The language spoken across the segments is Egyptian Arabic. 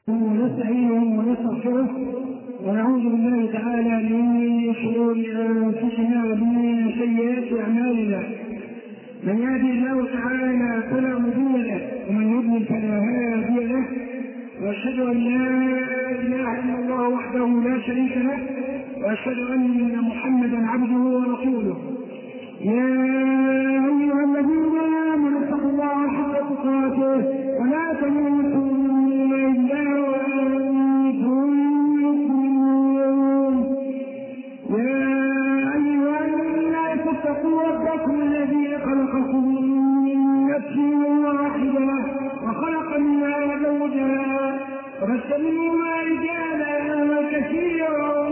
ونستعينه ونستغفره ونعوذ بالله تعالى من شرور انفسنا ومن سيئات اعمالنا من يهدي الله تعالى فلا مضل له ومن يضلل فلا هادي له واشهد ان لا اله الا الله وحده لا شريك له واشهد ان محمدا عبده ورسوله يا ايها الذين امنوا اتقوا الله حق تقاته ولا تموتن الا وانتم مسلمون يا ايها الناس اتقوا ربكم الذي خلقكم من نفس واحده وخلق منها زوجها وبث منهما رجالا كثيرا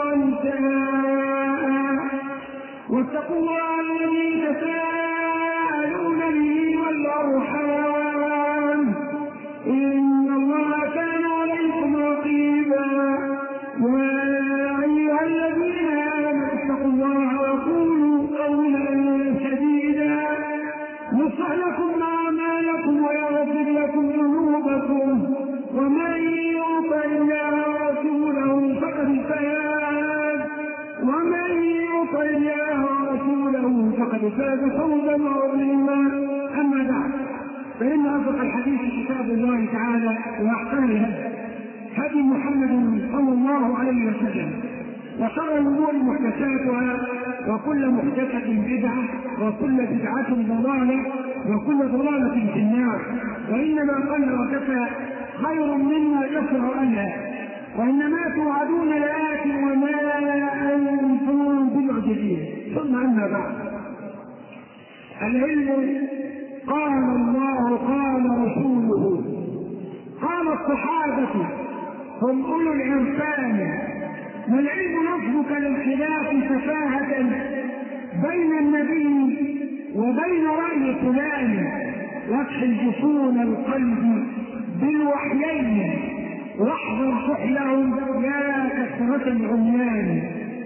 ونساء واتقوا الله الذي تساءلون به والارحام ان الله كان عليكم رقيبا يا ايها الذين امنوا اتقوا الله وقولوا قولا سديدا يصلح لكم اعمالكم ويغفر لكم ذنوبكم ومن يطع الله ورسوله فقد فاز ومن يطع الله ورسوله فقد فاز فوزا عظيما اما بعد فان اصدق الحديث كتاب الله تعالى واحسن الهدي هدي محمد صلى الله عليه وسلم وشر الامور محدثاتها وكل محدثه بدعه وكل بدعه ضلاله وكل ضلاله في النار وانما قل وكفى خير مما يسر انها وانما توعدون لآت وما انتم بمعجزين ثم اما بعد العلم قال الله قال رسوله قال الصحابه هم اولو العرفان والعلم نصبك للخلاف سفاهة بين النبي وبين رأي فلان واكحل جفون القلب بالوحيين واحذر سحلهم يا كثرة العميان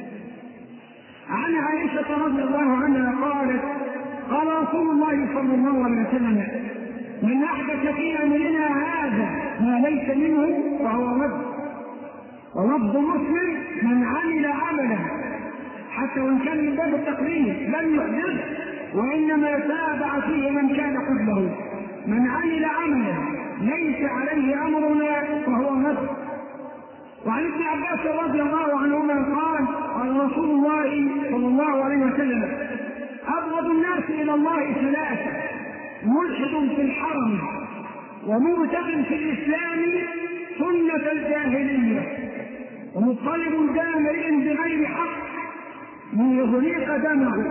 عن عائشة رضي الله عنها قالت قال رسول الله صلى الله عليه وسلم من أحدث في أمرنا هذا ما ليس منه فهو رد ولفظ مسلم من عمل عملا حتى وان كان من باب التقرير لم يحدث وانما تابع فيه من كان قبله من عمل عملا ليس عليه امرنا فهو رد وعن ابن عباس رضي الله عنهما قال قال رسول الله صلى الله عليه وسلم ابغض الناس الى الله ثلاثه ملحد في الحرم ومبتغ في الاسلام سنه الجاهليه ومطلب دام امرئ بغير حق ليغريق دمه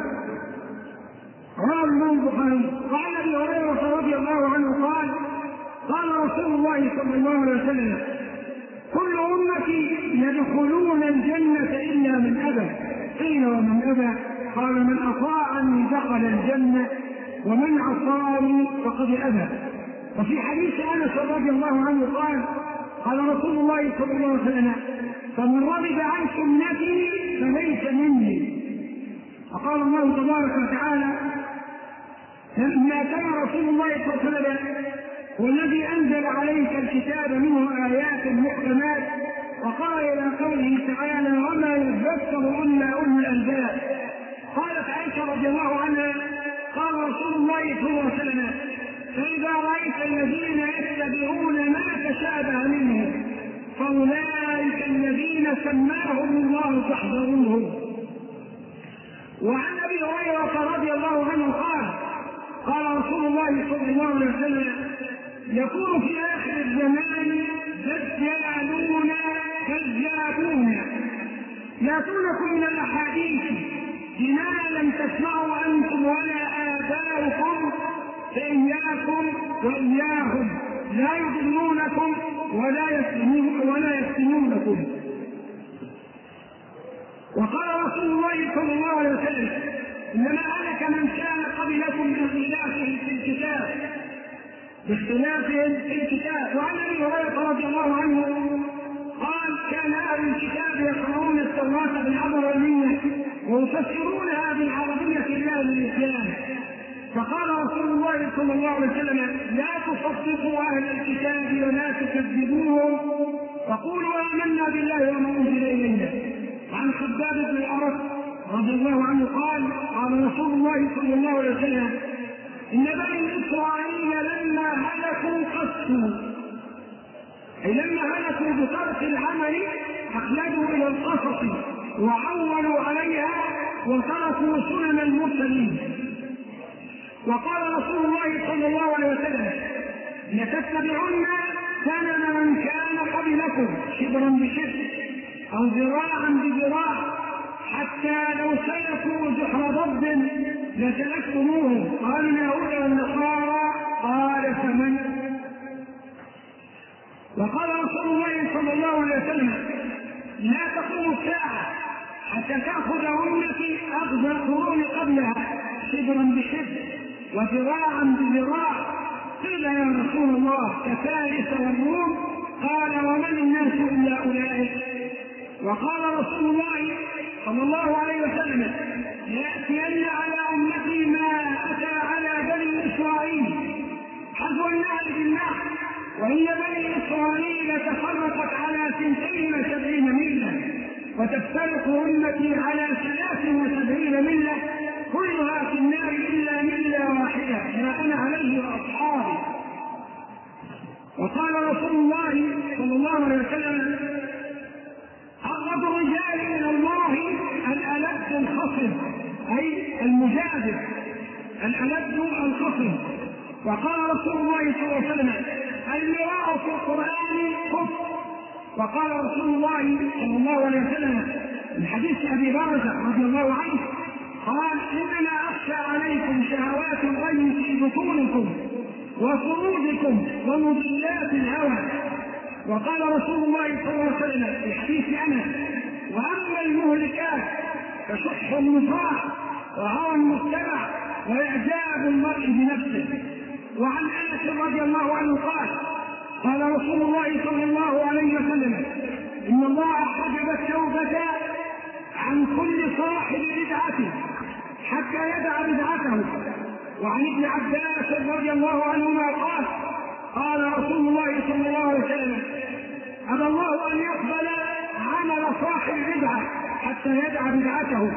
رواه الامام البخاري وعن ابي هريره رضي الله عنه قال قال رسول الله صلى الله عليه وسلم كل امتي يدخلون الجنه الا من ابى قيل ومن ابى قال من اطاعني دخل الجنه ومن عصاني فقد ابى وفي حديث انس رضي الله عنه قال قال رسول الله صلى الله عليه وسلم فمن رغب عن سنتي فليس مني وقال الله تبارك وتعالى لما كان رسول الله صلى الله عليه وسلم والذي انزل عليك الكتاب منه ايات محكمات وقال الى قوله تعالى وما يذكر الا اولو الالباب قالت عائشه رضي الله عنها قال رسول الله صلى الله عليه وسلم فاذا رايت الذين يتبعون ما تشابه منه فاولئك الذين سماهم الله فاحذروهم وعن ابي هريره رضي الله عنه قال قال رسول الله صلى الله عليه وسلم يكون في اخر الزمان دجالون كذابون ياتونكم من الاحاديث بما لم تسمعوا انتم ولا اباؤكم فاياكم واياهم لا يضلونكم ولا يفتنون ولا يفتنونكم وقال رسول الله صلى الله عليه وسلم انما هلك من كان قبلكم باختلافهم في الكتاب باختلافهم في الكتاب وعن ابي هريره رضي الله عنه قال كان اهل الكتاب يقرؤون التوراه بالعبرانيه ويفسرونها بالعربيه لاهل الاسلام فقال رسول الله صلى الله عليه وسلم لا تصدقوا اهل الكتاب ولا تكذبوهم بن الأرق رضي الله عنه قال قال رسول الله صلى الله عليه وسلم إن بني إسرائيل لما هلكوا قسوا أي لما هلكوا بترك العمل أخلدوا إلى القصص وعولوا عليها وتركوا سنن المرسلين وقال رسول الله صلى الله عليه وسلم لتتبعن سنن من كان قبلكم شبرا بشبر او ذراعا بذراع حتى لو سلكوا جحر ضب لسلكتموه قال اليهود والنصارى قال فمن وقال رسول الله صلى الله عليه وسلم لا تقوم الساعه حتى تاخذ امتي اخذ القرون قبلها شبرا بشبر وذراعا بذراع قيل يا رسول الله كفارس والروم قال ومن الناس الا اولئك وقال رسول الله صلى الله عليه وسلم لياتين على امتي ما اتى على بني اسرائيل حذو النار بالنار وان بني اسرائيل تفرقت على سنتين وسبعين مله وتفترق امتي على ثلاث وسبعين مله كلها في النار الا مله واحده ما انا عليه واصحابي وقال رسول الله صلى الله عليه وسلم أبغض الرجال إلى الله الألد الخصم أي المجادل الألد الخصم وقال رسول الله صلى الله عليه وسلم المراء في القرآن كفر وقال رسول الله صلى الله عليه وسلم من حديث أبي برزة رضي الله عنه قال إنما أخشى عليكم شهوات الغي في بطونكم وفروجكم ومضلات الهوى وقال رسول الله صلى الله عليه وسلم في حديث انس واما المهلكات فشح المطاع وهوى المتبع واعجاب المرء بنفسه وعن انس رضي الله عنه قال قال رسول الله صلى الله عليه وسلم ان الله حجب التوبه عن كل صاحب بدعه حتى يدع بدعته وعن ابن عباس رضي الله عنهما قال قال رسول الله صلى الله عليه وسلم أبى الله أن يقبل عمل صاحب بدعة حتى يدع بدعته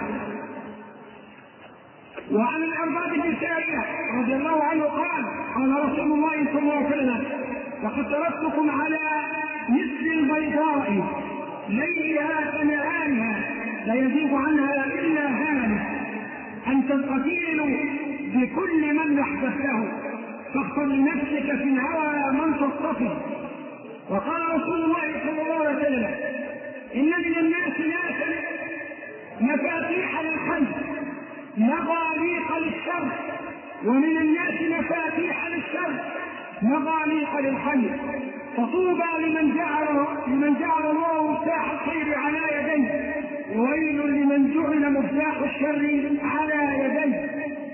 وعن الأرباب بن سارية رضي الله عنه قال قال رسول الله صلى الله عليه وسلم لقد تركتكم على مثل البيضاء ليلها كنهارها لا يزيغ عنها إلا هالك أن تستطيلوا بكل من أحدثته فاختر لنفسك في الهوى من تصطفي وقال رسول الله صلى الله عليه وسلم ان من الناس ناسا مفاتيح للخير مغاليق للشر ومن الناس مفاتيح للشر مغاليق للخير فطوبى لمن جعل لمن جعل الله مفتاح الخير على يديه وويل لمن جعل مفتاح الشر على يديه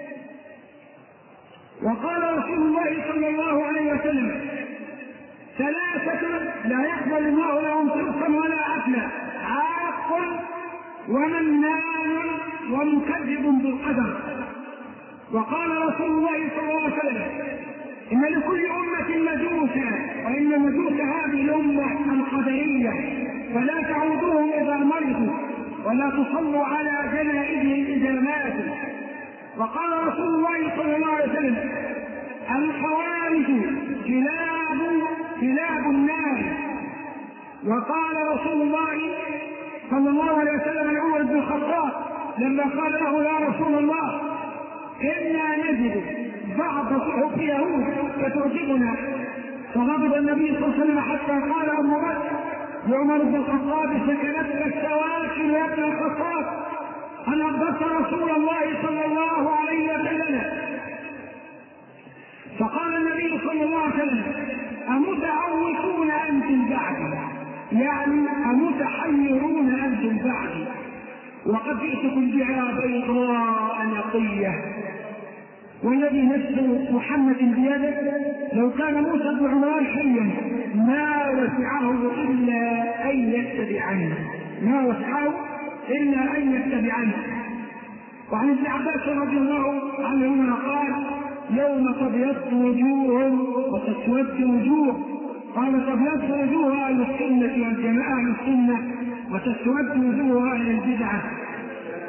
وقال رسول الله صلى الله عليه وسلم ثلاثة لا يقبل الله لهم صرفا ولا عدلا عاق ومنان ومكذب بالقدر وقال رسول الله صلى الله عليه وسلم إن لكل أمة مجوسا وإن مجوس هذه الأمة القدرية فلا تعودوهم إذا مرضوا ولا تصلوا على جنائزهم إذا ماتوا وقال رسول الله صلى الله عليه وسلم الخوارج كلاب كلاب النار وقال رسول الله صلى الله عليه وسلم لعمر بن الخطاب لما قال له يا رسول الله انا نجد بعض صحف يهود فتعجبنا فغضب النبي صلى الله عليه وسلم حتى قال ابو بكر لعمر بن الخطاب سكنتك السواكن يا ابن الخطاب أن أغبت رسول الله صلى الله عليه وسلم فقال النبي صلى الله عليه وسلم أمتعوقون أنتم بعدي يعني أمتحيرون أنتم بعدي وقد جئتكم بها بيضاء نقية والذي نفس محمد بيده لو كان موسى بن عمران حيا ما وسعه الا ان يتبعني ما وسعه الا ان يتبعني وعن ابن عباس رضي الله عنهما قال يوم تبيض وجوه وتسود وجوه قال تبيض وجوه اهل السنه والجماعه اهل السنه وتسود وجوه اهل البدعه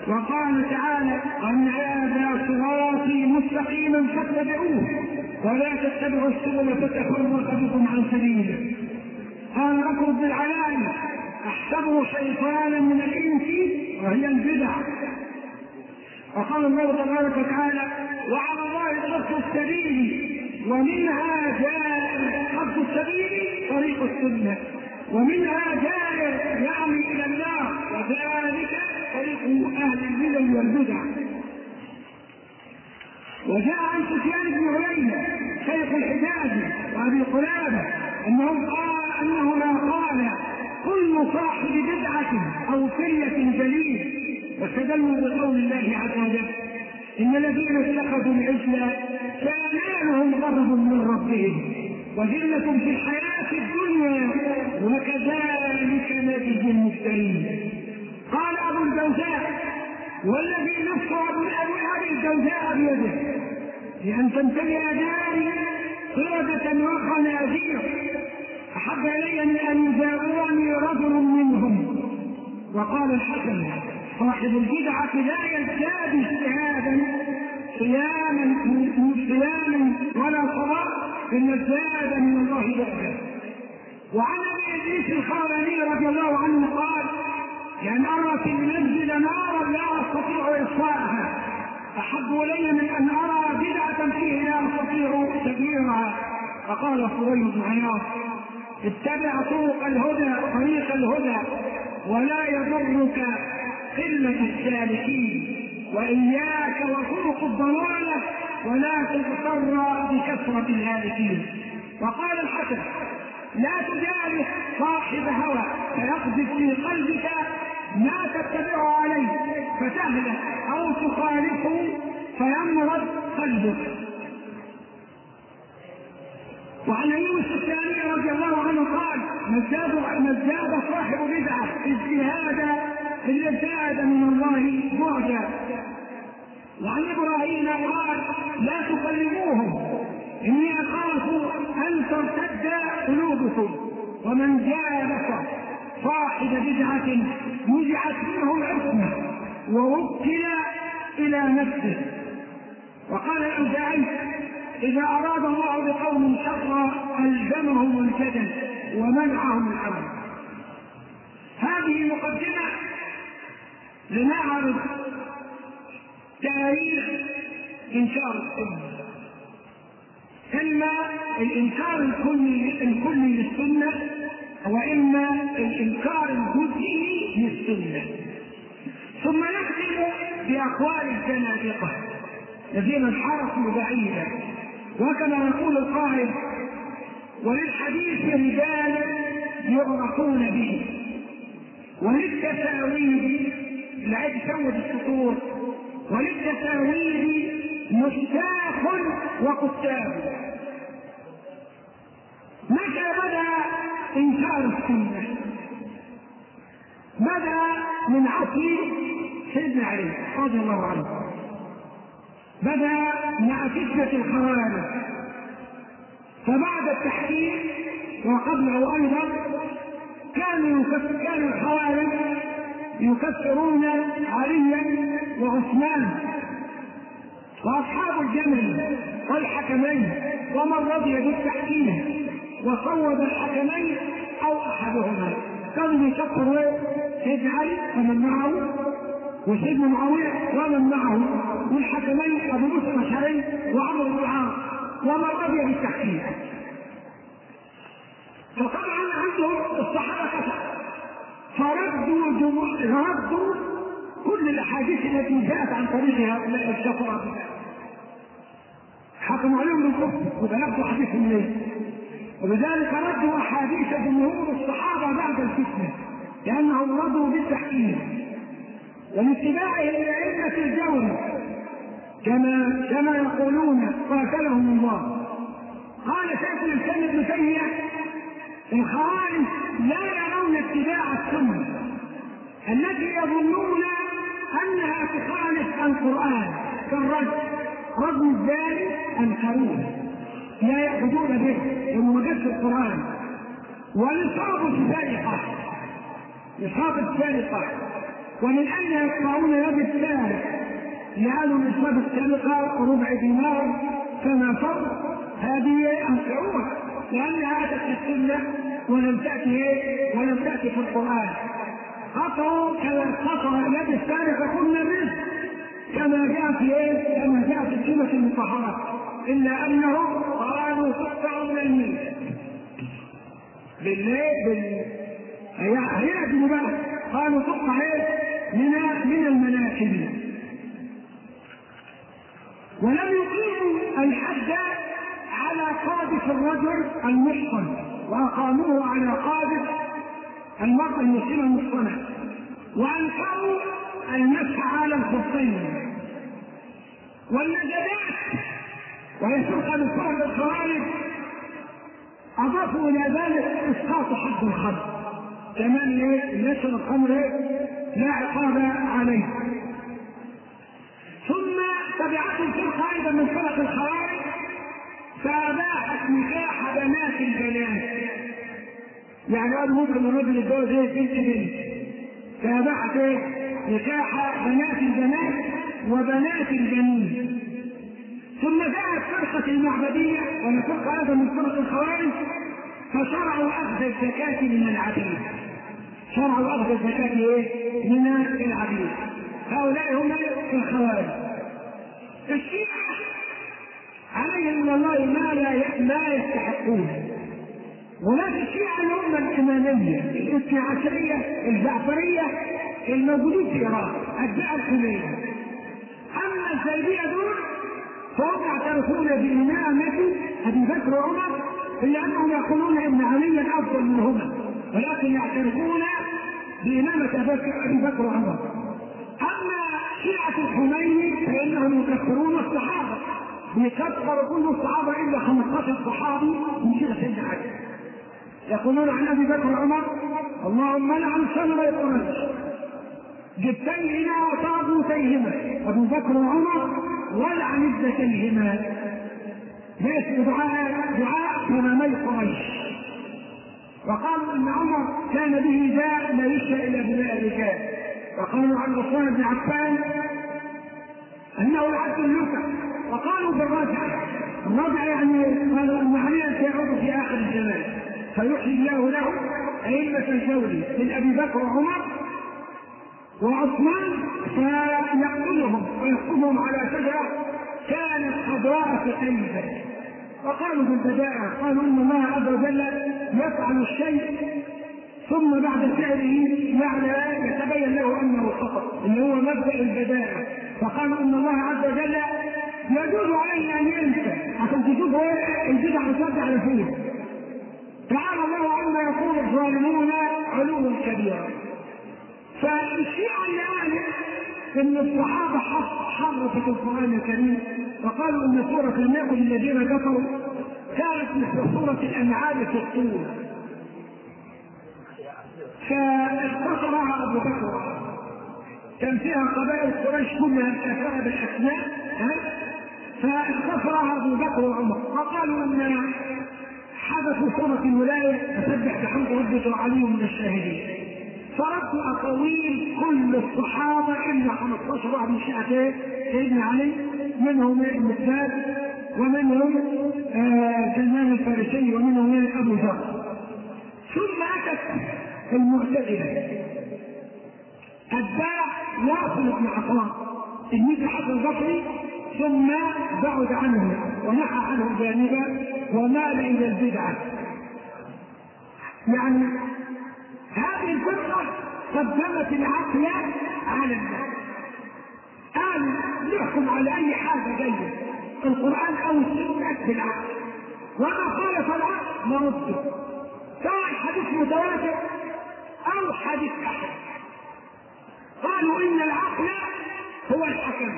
وقال تعالى ان هذا صراطي مستقيما فاتبعوه ولا تتبعوا السبل فتفرق بكم عن سبيله قال بكر بن العلاء احسبه شيطانا من الانس وهي البدع وقال الله تبارك وتعالى وعلى الله قصد السبيل ومنها جائر قصد السبيل طريق السنه ومنها جائر يعني الى النار وذلك طريق اهل الملل والبدع وجاء عن سفيان بن عيينه شيخ الحجاز وابي قلابه انه قال انه ما قال كل صاحب بدعه او قله جليل واستدلوا بقول الله عز وجل ان الذين اتخذوا العجل كان غضب من ربهم وذلة في الحياة الدنيا وكذلك نجزي المفترين قال أبو الجوزاء والذي نفس أبو أبي الجوزاء بيده لأن تمتلئ داري قردة وخنازير أحب إلي من أن يجاورني رجل منهم وقال الحسن صاحب البدعة لا يزداد اجتهادا صياما صياما ولا صلاة إن الزاد من الله بعده وعن ابي ادريس الخولاني رضي الله عنه قال لان ارى في المسجد نارا لا استطيع اطفاءها احب الي من ان ارى بدعه فيه لا استطيع تغييرها فقال فضيل بن عياض اتبع طرق الهدى طريق الهدى ولا يضرك قله السالكين واياك وطرق الضلاله ولا تغتر بكثرة الهالكين وقال الحسن لا تجالس صاحب هوى فيقذف في قلبك ما تتبع عليه فتهلك او تخالفه فيمرض قلبك وعن ايوب السفياني رضي الله عنه قال مزاد مزاد صاحب بدعه اجتهادا الا ازداد من الله بعدا وعن ابراهيم قال لا تكلموهم اني اخاف ان ترتد قلوبكم ومن جالس صاحب بدعه نزعت منه العصمه ووكل الى نفسه وقال الاوزاعي اذا اراد الله بقوم شرا الزمهم الجدل ومنعهم العمل هذه مقدمه لنعرض تاريخ انكار السنه اما الانكار الكلي الكلي للسنه واما الانكار الجزئي للسنه ثم نختم باقوال الزنادقه الذين انحرفوا بعيدا وكما يقول القائل وللحديث رجال يعرفون به وللتساويل العيد سود السطور وللتساويل مشتاق وكتاب متى بدا انكار السنه بدا من عصر سيدنا علي رضي الله عنه بدا مع فتنه الخوارج فبعد التحقيق وقبله ايضا كانوا كانوا الخوارج يكفرون عليا وعثمان واصحاب الجمل والحكمين ومن رضي بالتحكيم وصوب الحكمين او احدهما كانوا يكفروا سيدنا علي ومن معه وسيدنا معاويه ومن معه والحكمين ابو موسى الاشعري وعمر بن العاص ومن رضي بالتحكيم فطبعا عندهم الصحابه كفر فردوا جموع ردوا كل الاحاديث التي جاءت عن طريق هؤلاء الكفره حكموا عليهم بالكفر وبلغوا حديث الليل وبذلك ردوا احاديث جمهور الصحابه بعد الفتنه لانهم رضوا بالتحكيم ولاتباعهم لائمه الجور كما كما يقولون قاتلهم الله قال شيخ الاسلام ابن تيميه الخوارج لا يرون اتباع السنه التي يظنون انها تخالف القران كالرجل رجل الزاني انكروه لا يأخذون به وموجود في القرآن ونصاب السرقة نصاب السرقة ومن أين يقطعون يد السارق لأنه نسبة السرقة ربع دينار كما فرض هذه أنكروها لأنها أتت في السنة ولم تأتي إيه؟ ولم تأتي في القرآن قطعوا كما قطع يد السارق كل الرزق كما جاء في ايه؟ كما جاء في السنة المطهرة إلا أنهم قالوا تقطع من الميت بالليل بال هيعدلوا بقى قالوا تقطع ايه؟ من من المناكب ولم يقيموا الحد على قاذف الرجل المحصن واقاموه على قاذف المرأة المسلمة المحصنة وانكروا المسح على الخفين والنجدات وهي فرقة من فرق الخوارج أضافوا إلى ذلك إسقاط حد الخمر كمان اللي يشرب الخمر لا عقاب عليه ثم تبعته الفرقة أيضا من فرق الخوارج فأباحت نكاح بنات البنات يعني قال ممكن الرجل يتجوز ايه بنت بنت فأباحت ايه نكاح بنات البنات وبنات البنين ثم جاءت فرقة المعبدية وهي فرقة أيضا من فرق الخوارج فشرعوا أخذ الزكاة من العبيد شرعوا أخذ الزكاة إيه؟ من العبيد هؤلاء هم الخوارج الشيعة عليهم من الله ما لا ما يستحقون هناك الشيعة اللي هم الإمامية الاثنى عشرية الجعفرية الموجودين في إيران أتباع الخميني أما الزيدية دول فهم يعترفون بإمامة أبي بكر وعمر إلا أنهم يقولون إن عليا أفضل منهما ولكن يعترفون بإمامة أبي بكر وعمر أما شيعة الخميني فإنهم يكفرون الصحابة يكفر كل الصحابة إلا 15 صحابي من شيعة سيدنا علي يقولون عن أبي بكر وعمر اللهم لعن سمر قريش جبتيهما وطاغوتيهما ابو بكر وعمر ولعن ابنتيهما باسم دعاء دعاء صنمي قريش وقالوا ان عمر كان به داء لا يشفى الا بماء الرجال وقالوا عن عثمان بن عفان انه العبد اللوكا وقالوا بالرجعه الرجعه يعني قالوا ان عليا سيعود في اخر الزمان فيحيي الله له ائمه الجور من ابي بكر وعمر وعثمان فيقتلهم ويحكمهم على شجره كانت خضراء كتيبه وقالوا بالبدائع قالوا ان الله عز وجل يفعل الشيء ثم بعد فعله يعني يتبين له انه خطا اللي هو مبدا البدائع فقالوا ان الله عز وجل يجوز عليه ان ينسى عشان تشوفوا البدع بترجع على فين تعالى الله عما يقول الظالمون علوا كبيرا فالشيعة اللي قالت ان الصحابة حرفت القرآن الكريم وقالوا ان سورة لم يكن الذين كفروا كانت مثل سورة الأنعام في الطول فاختصرها أبو بكر كان فيها قبائل قريش كلها كافرة بالأسماء فاختصرها أبو بكر وعمر وقالوا أن حدثوا سورة الولاية فسبح بحمد ربك وعلي من الشاهدين فردوا اقاويل كل الصحابه الا 15 واحد من شيعه سيدنا علي منهم المقداد ومنهم سلمان الفارسي ومنهم ابو ذر ثم اتت المعتزله اتباع واصل بن عطاء تلميذ حسن البصري ثم بعد عنه ونحى عنه جانبا ومال الى البدعه يعني هذه الفرقة قدمت العقل على الناس قال نحكم على أي حاجة جيدة القرآن أو السنة بالعقل وما خالف العقل نرده سواء حديث متواتر أو حديث أحد قالوا إن العقل هو الحكم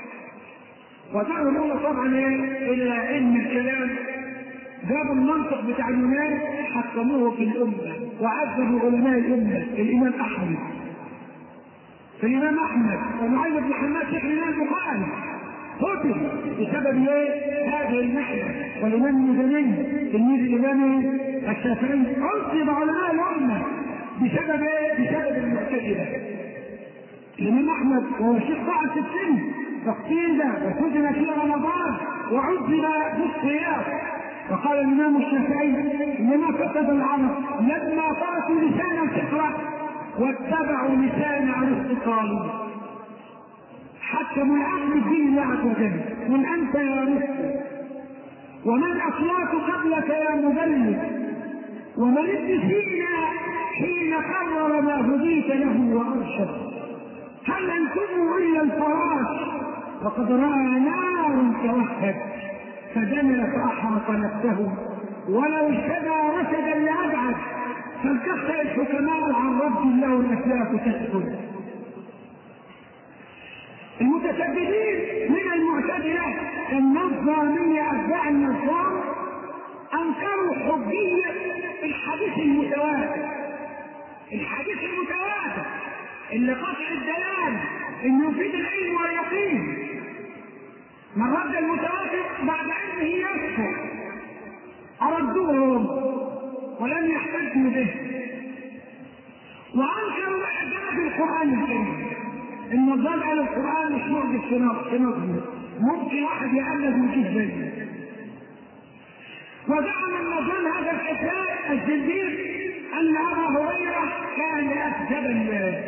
ودعوا طبعا إلى علم الكلام جابوا المنطق بتاع اليونان حكموه في الأمة وعذبوا علماء الأمة الإمام أحمد الإمام أحمد ومعاذ بن حماد شيخ الإمام البخاري قتل بسبب ايه؟ هذه المحنة والإمام المزني تلميذ الإمام الشافعي عذب علماء الأمة بسبب ايه؟ بسبب المعتزلة الامام احمد وهو شيخ ضاع في السن تقتيل ده وسجن في رمضان وعذب بالصيام وقال الامام الشافعي انما فسد العرب لما تركوا لسان الفطره واتبعوا لسان ارسطو حكموا العقل الدين الله عز وجل من انت يا مسلم وما الاصوات قبلك يا مبلغ ومن ابن سينا حين قرر ما هديت له وارشد هل انتم الا الفراش وقد راى نار توهج فدنا فاحرق نفسه ولو اشتدى رشدا لابعد فالكف الحكماء عن رب له الاسلاف تسكن المتشددين من المعتزله النظاميه اتباع النظام انكروا حجيه الحديث المتواتر الحديث المتواتر اللي قطع الدلال انه يفيد العلم واليقين من رد المتواتر بعد علمه يكفر اردوهم ولم يحتجوا به وانكروا اعجاز القران الكريم النظام قال القران مش معجز في نظمه ممكن واحد يقلد ويجيب زيه وزعم النظام هذا الكتاب الزنديق ان ابا هريره كان اكذب الناس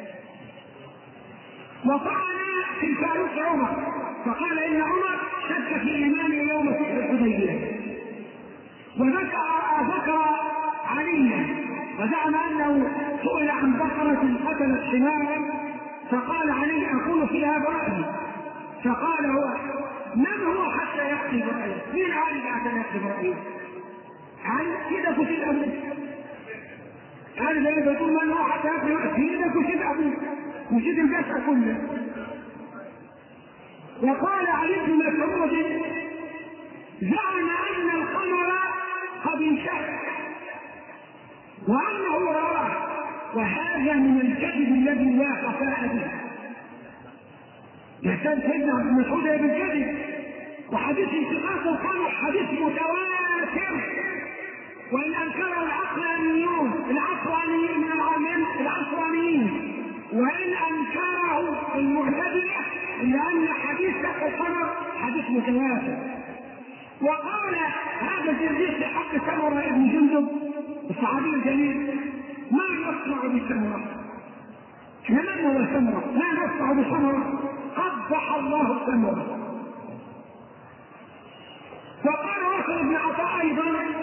وطعن في الفاروق عمر فقال ان عمر شك في ايمانه يوم فتح الحديبيه وذكر ذكر عليا وزعم انه سئل عن بقره قتلت حمارا فقال علي اقول فيها براءتي فقال هو من هو حتى يقضي برايه؟ مين عالم حتى يقضي برايه؟ عن كده كتير ابوك قال زي ما بتقول من هو حتى يقضي برايه؟ كده كتير ابوك وجد الجسد كله وقال علي بن مسعود زعم ان القمر قد انشق وانه رواه وهذا من الكذب الذي لا خفاء به يحتاج سيدنا عبد المسعود بالكذب وحديث انشقاق القمر حديث متواتر وان انكره العقلانيون العقلانيين من العالمين العقلانيين وان انكره المعتزله لان حديث شق القمر حديث متواتر وقال هذا الجندي في حق سمره ابن جندب الصحابي الجليل ما نصنع بسمره من هو سمره ما نصنع بسمره قبح الله سمره وقال وصل ابن عطاء ايضا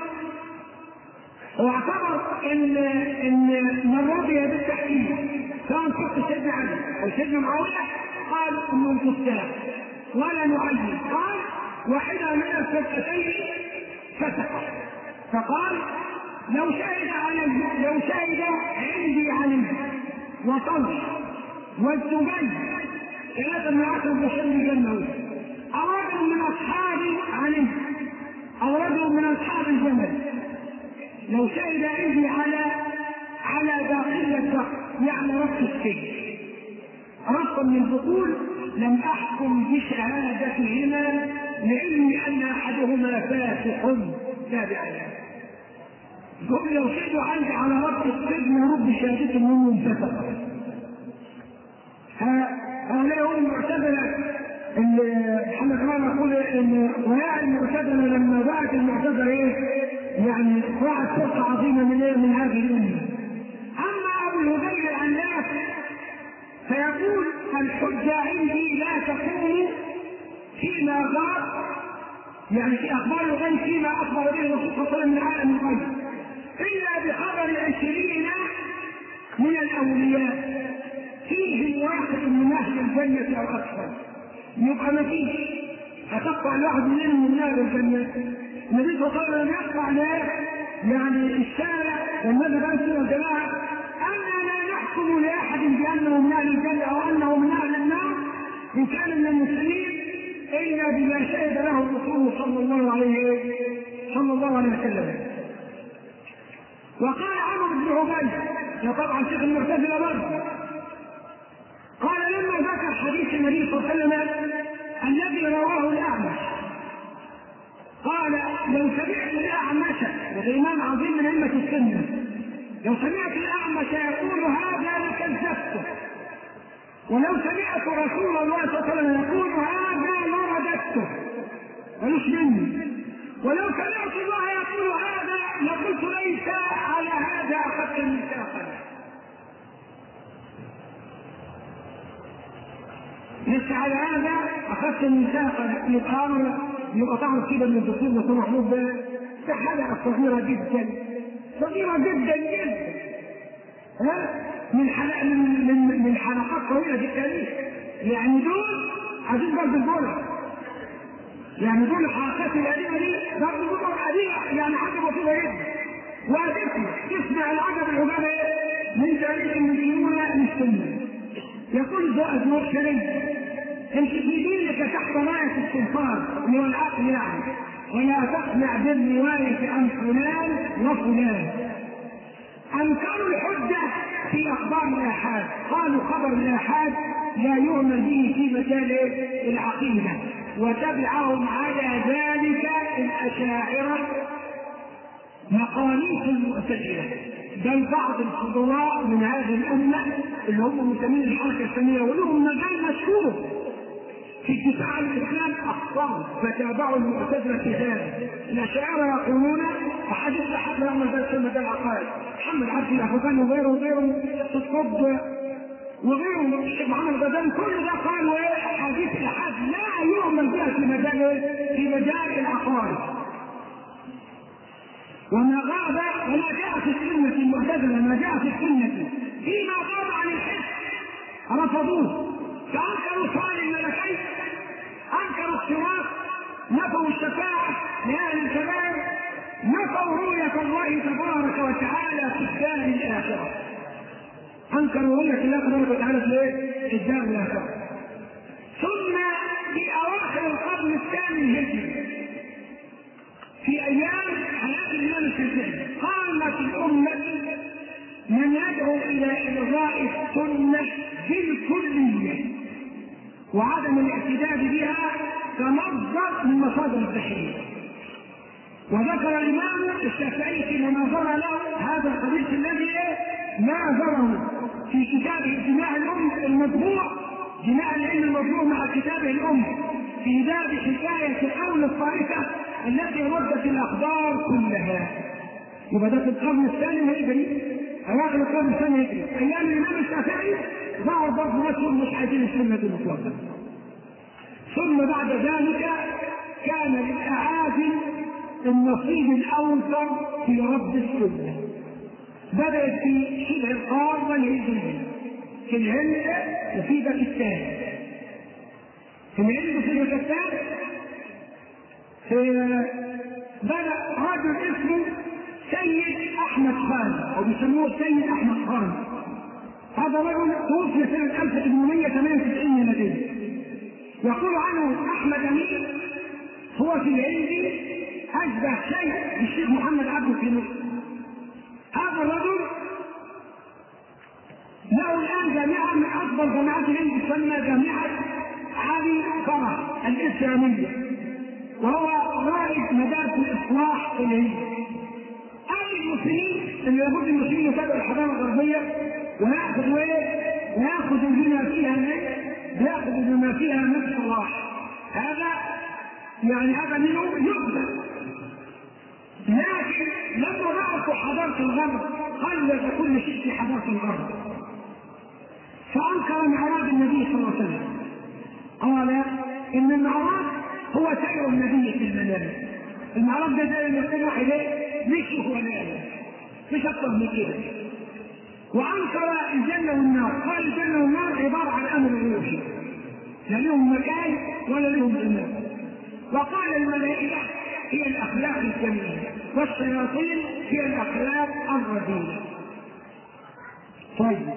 واعتبر ان ان من رضي بالتحكيم سواء شخص سيدنا علي او سيدنا معاويه قال انه الكتاب ولا نعين قال واحدة من الفتاتين فسق فقال لو شهد علي لو شهد عندي علي وطلح والزبير ثلاثة من عشر بشر جنوي أو رجل من أصحاب علي أو رجل من أصحاب الجمل لو شهد عندي على على داخل الدق يعني ربط السجن ربطا من البطول لم احكم بشهادتهما لعلمي ان احدهما فاسق تابع يقول لو شهدوا عندي على ربط السجن ورب شهادتهم انهم فسق هؤلاء هم المعتزله اللي محمد امام يقول ان ويا المعتزله لما بقت المعتزله ايه؟ يعني وقعت فرقه عظيمه من ايه؟ من هذه الامه. اما ابو الهذيل العناف فيقول الحجه عندي لا تكون فيما غاب يعني في اخبار الغيب فيما اخبر به الرسول صلى الله عليه وسلم من عالم الغيب الا بخبر عشرين من الاولياء فيهم واحد من اهل الجنه او اكثر يبقى ما فيش هتقطع الواحد منهم من نار الجنة النبي صلى الله عليه وسلم يقطع نار يعني الشارع والنبي بقى يا جماعة أنا لا نحكم لأحد بأنه من أهل الجنة أو أنه من أهل النار إن كان من المسلمين إلا بما شهد له الرسول صلى الله عليه صلى الله عليه وسلم وقال عمرو بن عبيد يا طبعا شيخ المعتزلة برضه قال لما ذكر حديث النبي صلى الله عليه وسلم الذي رواه الاعمش قال لو سمعت الاعمش وهو امام عظيم من ائمه السنه لو سمعت الاعمش يقول هذا لكذبته ولو سمعت رسول الله صلى الله عليه وسلم يقول هذا لرددته ملوش مني ولو سمعت الله يقول هذا لقلت ليس على هذا اخذت الميثاق ليس على هذا اخذت الميثاق يبقى يبقى تعرف كده ان الدكتور دكتور محمود ده ده حلقه صغيره جدا صغيره جدا جدا ها من حلقة من من من حلقات طويله في التاريخ يعني دول عايزين ضرب البولة يعني دول الحلقات القديمه دي ضرب البولة القديمه يعني حاجه بسيطه جدا وهتسمع تسمع العجب العجاب ايه؟ من تاريخ المسلمون للسنه يقول زائد مرسلين انت في دينك تحت رايه السلطان اللي هو العقل يعني ولا تقنع بالروايه عن فلان وفلان انكروا الحجه في اخبار الاحاد قالوا خبر الاحاد لا يؤمن به في مجال العقيده وتبعهم على ذلك الاشاعره مقاليد المعتزله بل بعض الفضلاء من هذه الامه اللي هم مسمين الحركه الاسلاميه ولهم مجال مشهور في دفاع الاسلام اخطاوا فتابعوا المعتزله في ذلك الاشاعره يقولون وحديث لحد يعمل ذلك في مجال العقائد محمد عبد الافغاني وغيره وغيره الطب وغيره الشيخ محمد الغزالي كل ده قالوا ايه حديث الاحاد لا يؤمن بها في مجال ايه؟ في مجال العقائد وما غاب وما جاء في السنة المعتزلة ما جاء في السنة فيما غاب عن الحس رفضوه فأنكروا سؤال الملكين أنكروا الصراط نفوا الشفاعة لأهل الكبائر نفوا رؤية الله تبارك وتعالى في الدار الآخرة أنكروا رؤية الله تبارك وتعالى في إيه؟ في الدار الآخرة ثم في أواخر القرن الثاني الهجري في ايام حياه الامام الشافعي قامت الامه من يدعو الى الغاء السنه بالكليه وعدم الاعتداد بها كمصدر من مصادر التحرير وذكر الامام الشافعي في مناظره له هذا الحديث الذي ناظره في كتابه اجتماع الامه المطبوع جماع العلم المطبوع مع كتابه الام في باب حكايه قول الطائفه التي ردت الاخبار كلها يبقى ده في القرن الثاني الهجري اواخر القرن الثاني الهجري ايام الامام الشافعي ظهر برضه ناس مش عايزين السنه دي مطلقا ثم بعد ذلك كان للاعاجم النصيب الاوفر في رد السنه بدات في شبه القاره والهجريه في الهند وفي باكستان في الهند وفي باكستان بدأ رجل اسمه سيد أحمد خان أو بيسموه السيد أحمد خان هذا رجل توفي سنة 1898 ميلادية يقول عنه أحمد أمين هو في الهند أشبه شيء بالشيخ محمد عبده في مصر هذا الرجل له الآن جامعة من أكبر جامعات الهند تسمى جامعة علي فرح الإسلامية وهو رائد مدارس الاصلاح في الهند. اهل المسلمين اللي لابد المسلمين يتابعوا الحضاره الغربيه وياخذوا ايه؟ وياخذوا بما فيها ايه؟ ياخذوا بما فيها من الصلاح. هذا يعني هذا منه يقبل. لكن لما رأوا حضارة الغرب قلد كل شيء في حضارة الغرب. فأنكر معراج النبي صلى الله عليه وسلم. قال إن المعراج هو سير النبي في المنام المعراج ده زي ما يقول واحد ايه مشي هو نام مش اكتر من كده وانكر الجنه والنار قال الجنه والنار عباره عن امر غيوبي لا لهم مكان ولا لهم زمان وقال الملائكه هي الاخلاق الجميله والشياطين هي الاخلاق الرذيله طيب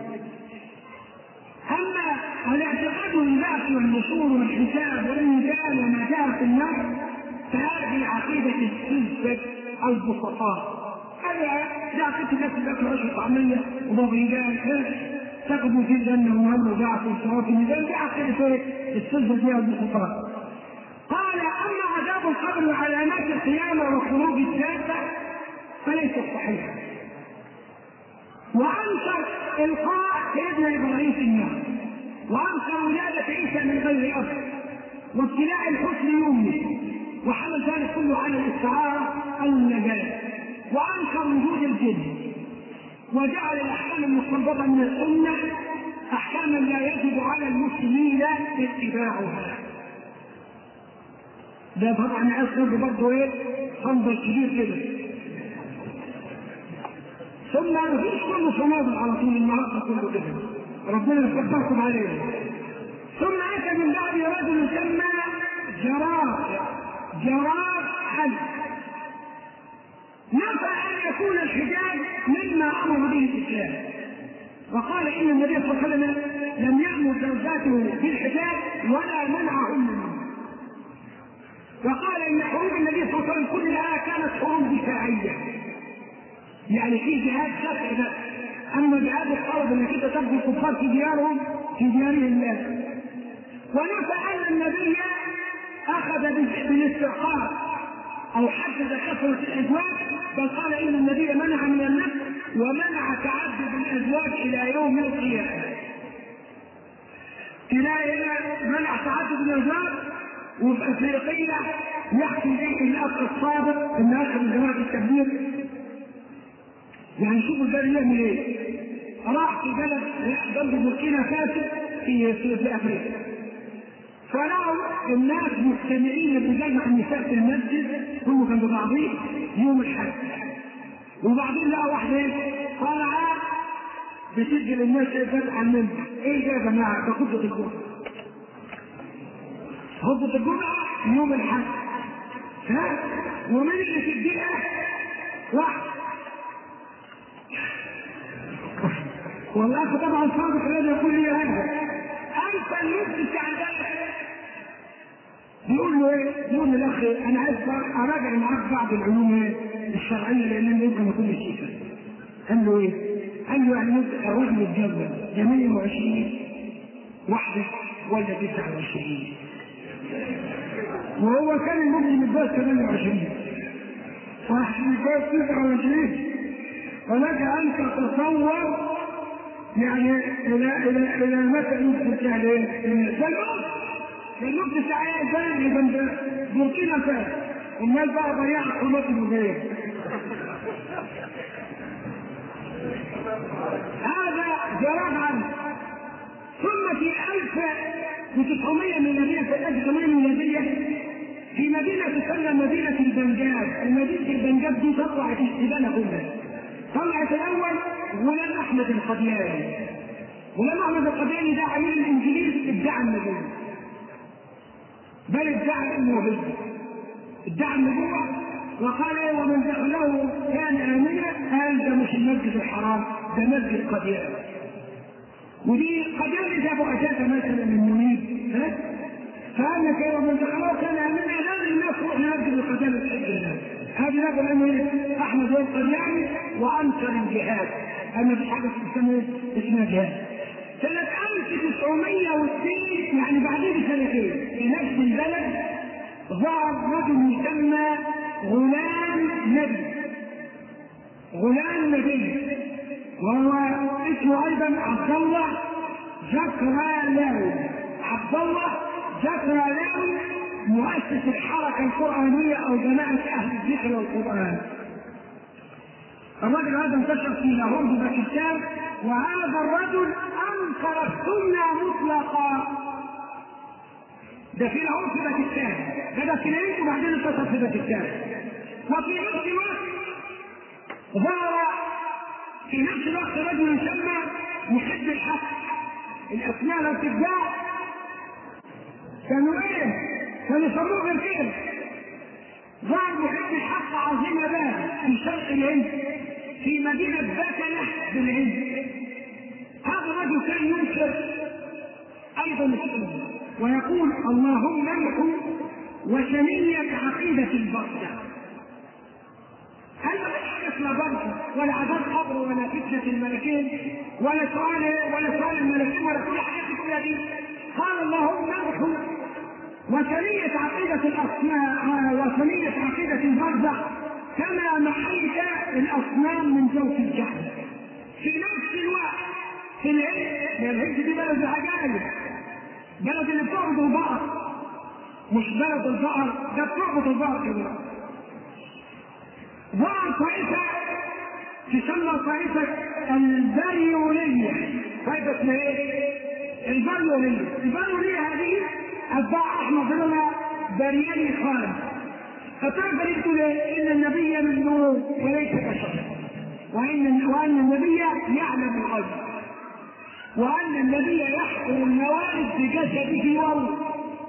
اما الاعتقاد بالبعث والنشور والحساب والميزان وما جاء في النار فهذه عقيده السذج او البسطاء هذا ده عقيده الناس اللي بياكلوا عيش وطعميه وبابريجان تاخذوا في الجنه وهم وبعث والصراط الميزان دي عقيده السذج دي او البسطاء قال اما عذاب القبر وعلامات القيامه وخروج الدابه فليست صحيحه وانكر القاء سيدنا ابراهيم في النار وانكر ولاده عيسى من غير اب وابتلاء الحسن يومه وحمل ذلك كله على الاستعاره النجاه وانكر وجود الجن وجعل الاحكام المستنبطه من السنه احكاما لا يجب على المسلمين اتباعها ده طبعا عايز برضه ايه صندل كبير كده ثم ما فيش كله صنادل على طول النهارده كله كده ربنا يكبركم عليه ثم اتى من بعد رجل يسمى جراد جراد حج نفى ان يكون الحجاب مما امر به الاسلام وقال ان النبي صلى الله عليه وسلم لم يامر زوجاته بالحجاب ولا منعهن منه وقال ان حروب النبي صلى الله عليه وسلم كلها كانت حروب دفاعيه يعني في جهاد شرعي بس اما جهاد الحرب انك انت تبدو الكفار في ديارهم في ديارهم الله ونفى ان النبي اخذ بالاستعقاب او حدد كثره الازواج بل قال ان النبي منع من النفس ومنع تعدد الازواج الى يوم القيامه تلاقي منع تعدد الازواج وفي افريقيا يحكي به الاخ الصادق ان اخر جماعه التبليغ يعني شوفوا البلد يعمل ايه؟ راح في بلد جنب بوركينا فاسو في في, في افريقيا. فلقوا الناس مجتمعين بجمع النساء في المسجد كله كان ببعضيه يوم الحج. وبعدين لقوا واحده ايه؟ طالعه بتسجل الناس ايه فتح المنبر. ايه ده يا جماعه؟ ده خطبه الجمعه. خطبه الجمعه يوم الحج. ها؟ ومين اللي تديها؟ واحد والاخ طبعا صادق الذي يقول لي هذا انت المفتي بتاع ذلك بيقول له ايه؟ بيقول للاخ انا عايز اراجع معاك بعض العلوم الشرعيه لان يمكن يكون نسيتها. قال له ايه؟ قال له يعني الرجل يتجوز 28 واحده ولا 29 وهو كان المسلم يتجوز 28 صح يتجوز 29 ولك ان تتصور يعني الى الى الى متى يمكن تعمل ايه؟ ده الوقت ده الوقت ساعات زي جنب بوركينا فاسو امال بقى ضياع حرمات المغير هذا جراد عنه ثم في 1900 ميلادية في 1900 ميلادية في مدينة تسمى مدينة البنجاب، المدينة البنجاب دي طلعت السبانة كلها. طلعت الأول غلام احمد القدياني غلام احمد القدياني ده عميل الانجليز ادعى النبوه بل ادعى النبوه ادعى النبوه وقال ايه ومن دخله كان امنا قال ده مش المسجد الحرام ده مسجد قديان ودي قديان جابوا اساسا مثلا من منيب ها فقال لك ايه ومن دخله كان امنا لازم الناس تروح لمسجد القديان الحج هذا نقول انه احمد القدياني وانكر الجهاد انا في حاجه اسمها اسمها جهاد سنة 1902 يعني بعدين بسنتين في نفس البلد ظهر رجل يسمى غلام نبي غلام نبي وهو اسمه ايضا عبد الله زكرالاوي عبد الله زكرالاوي مؤسس الحركه القرانيه او جماعه اهل الذكر والقران الرجل هذا انتشر في لاهور باكستان وهذا الرجل انكر السنه مطلقا ده في لاهور في باكستان ده في الهند وبعدين انتشر في باكستان وفي نفس الوقت ظهر في نفس الوقت رجل يسمى محب الحق الاسماء لو تتباع كانوا ايه؟ كانوا يسموه غير كده ظهر محب الحق عظيم باب في شرق الهند في مدينة بكلة بالهند هذا الرجل كان ينكر أيضا السنة ويقول اللهم امحو وثنية عقيدة البرزة هل مفيش حاجة اسمها برزة ولا عذاب قبر ولا فتنة الملكين ولا سؤال ولا سؤال الملكين ولا كل حاجة كلها دي قال اللهم امحو وثنية عقيدة الأصنام وثنية عقيدة البرزة كما محيت الأصنام من جوف الجحر في نفس الوقت في الهند الهند دي بلد عجائب بلد اللي بتعبد البقر مش بلد البقر ده بتعبد البقر كده ظهر طائفة تسمى طائفة البريولية طائفة اسمها ايه؟ البريولية البريولية هذه أتباع أحمد بن بريالي خالد فتعرف انتوا ان النبي من نور وليس بشر وان وان النبي يعلم الغيب وان النبي يحكم الموارد بجسده وروحه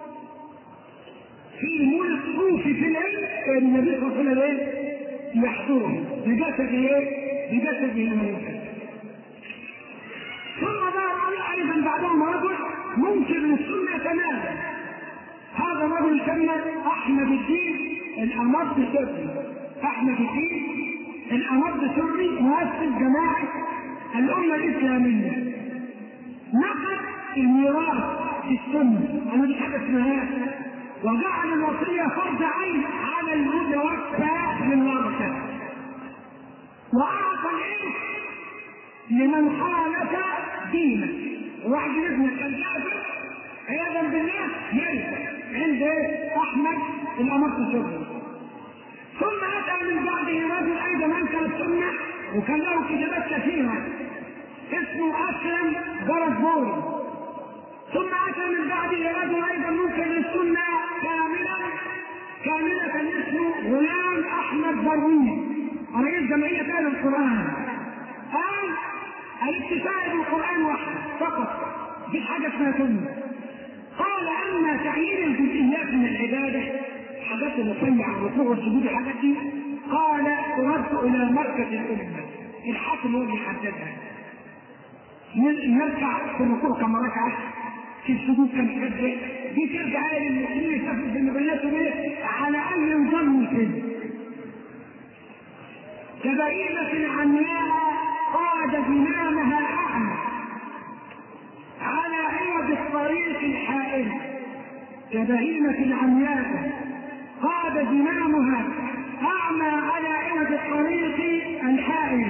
في الملك صوفي في العلم النبي صلى الله عليه وسلم يحضره بجسده ايه؟ بجسده الملك ثم ظهر ايضا بعدهم رجل منكر للسنه تماما هذا الرجل يسمى احمد الدين الامر سري احمد الدين الامر سري مؤسس جماعه الامه الاسلاميه نقد الميراث في السنه انا مش حاجه اسمها وجعل الوصيه فرض عين على المتوفى من ورثه واعطى الارث لمن خالف دينه واحد ابن كان كافر عياذا بالله يرث عند احمد الامر سري ثم اتى من بعده رجل ايضا انكر السنه وكان له كتابات كثيره اسمه اسلم برزبوري ثم اتى من بعده رجل ايضا منكر للسنه كاملا كاملة اسمه غلام احمد برويج رئيس جمعية اهل القرآن قال الاكتفاء بالقرآن وحده فقط مفيش حاجة اسمها سنة قال اما تعيين الجزئيات من العباده حاجات المصلي على الركوع والسجود الحاجات دي قال ترد الى مركز الامه الحاكم هو اللي يحددها نرجع في الركوع كما ركعه في السجود كم كبه دي ترجع للمسلمين يستفيد بالنبيات بيه على اي نظام يسد كبهيمة عمياء قاد زمامها أعمى على عوض الطريق الحائل كبهيمة عمياء قاد زمامها أعمى على عوض الطريق الحائل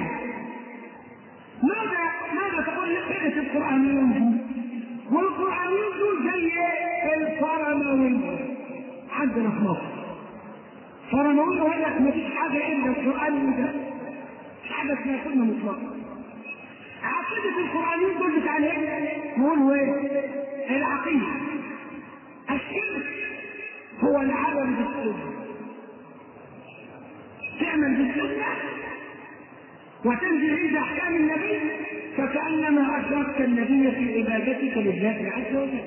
ماذا ماذا تقول فئة القرآنيون دي؟ والقرآنيون دول زي الفرماوية عندنا في مصر فرماوية يقول لك ما فيش حاجة إلا القرآن ده مش حاجة اسمها سنة مطلقة عقيدة القرآنيين دول بتاع ايه؟ يقولوا ايه؟ العقيدة الشرك هو العمل بالسنة تعمل بالسنة وتنزل عند احكام النبي فكانما اشركت النبي في عبادتك لله عز وجل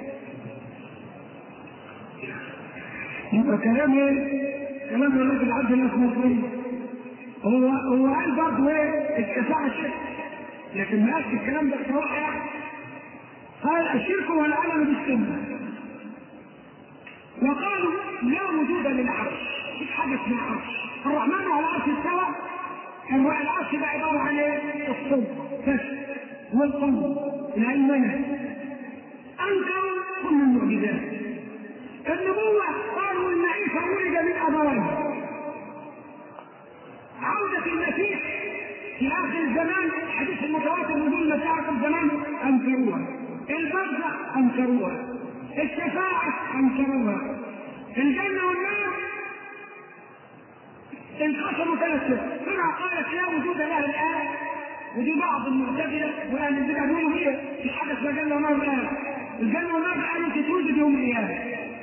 يبقى كلام ايه؟ كلام الراجل عبد الله مسلم هو هو قال برضه ايه؟ الشفاعة شرك لكن ما قالش الكلام ده بصراحه يعني قال الشرك هو العمل بالسنه وقالوا لا وجود للعرش مفيش حاجه اسمها عرش الرحمن على العرش استوى العرش ده عباره عن ايه؟ الصوت بس والقلب الهيمنه انكروا كل المعجزات النبوه قالوا ان عيسى ولد من ابوين عودة المسيح في آخر الزمان الحديث المتواتر يقول في آخر الزمان أنكروها البرزخ أنكروها الشفاعة أنكروها الجنة والنار انقسموا ثلاث فرق فرقة قالت لا وجود لها الآن ودي بعض المعتزلة وأهل البدع بيقولوا هي في حاجة اسمها جنة ونار الآن الجنة والنار قالوا تتوجد يوم القيامة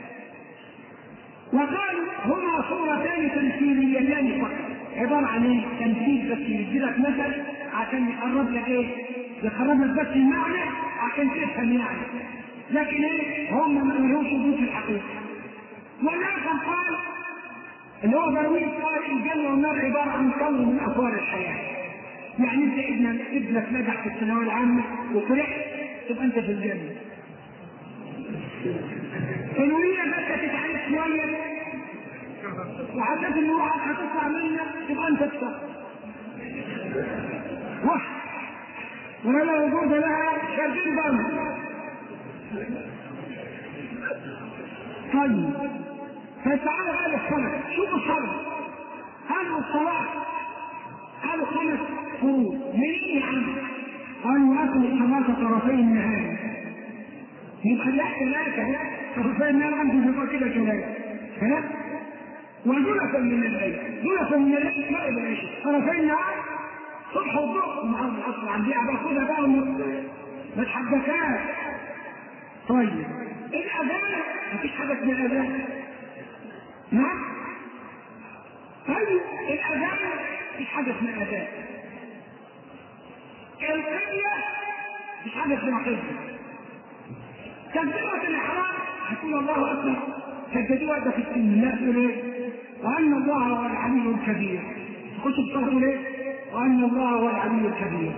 وقالوا هما صورتان تمثيليتان فقط عبارة عن ايه؟ تمثيل بس يدي لك مثل عشان يقرب لك ايه؟ يقرب لك بس المعنى عشان تفهم يعني. لكن ايه؟ هم ما لهمش وجود في الحقيقة. والآخر قال اللي هو درويش قال الجنة والنار عبارة عن كون من أطوار الحياة. يعني أنت ابنك ابنك نجح في الثانوية العامة وفرحت تبقى أنت في الجنة. الولية بس تتعرف شوية وحسيت ان هو هتطلع منك تبقى انت تشتغل واحد ولا وجود لها شرطين بامر طيب فتعالوا قال الصلاة شوفوا الصلاة قالوا الصلاة قالوا خمس فروض منين يا عم؟ قالوا أكل الصلاة طرفي النهار يبقى لا ثلاثة لا فإن عندي يبقى كده ثلاثة ها وجلسا من الليل جلسا من الليل ما إلى العشاء طرفي النهار صبح والظهر مع العصر عندي باخدها بقى ما تحبكاش طيب الأذان مفيش حاجة اسمها أذان نعم طيب الأذان مفيش حاجة اسمها أذان القبلة مفيش حاجة اسمها قبلة تكبيرة الإحرام هتقول الله أكبر سجدوا وقت في السن الناس تقول إيه؟ وأن الله هو العلي الكبير تخش تصلي إيه؟ وأن الله هو العلي الكبير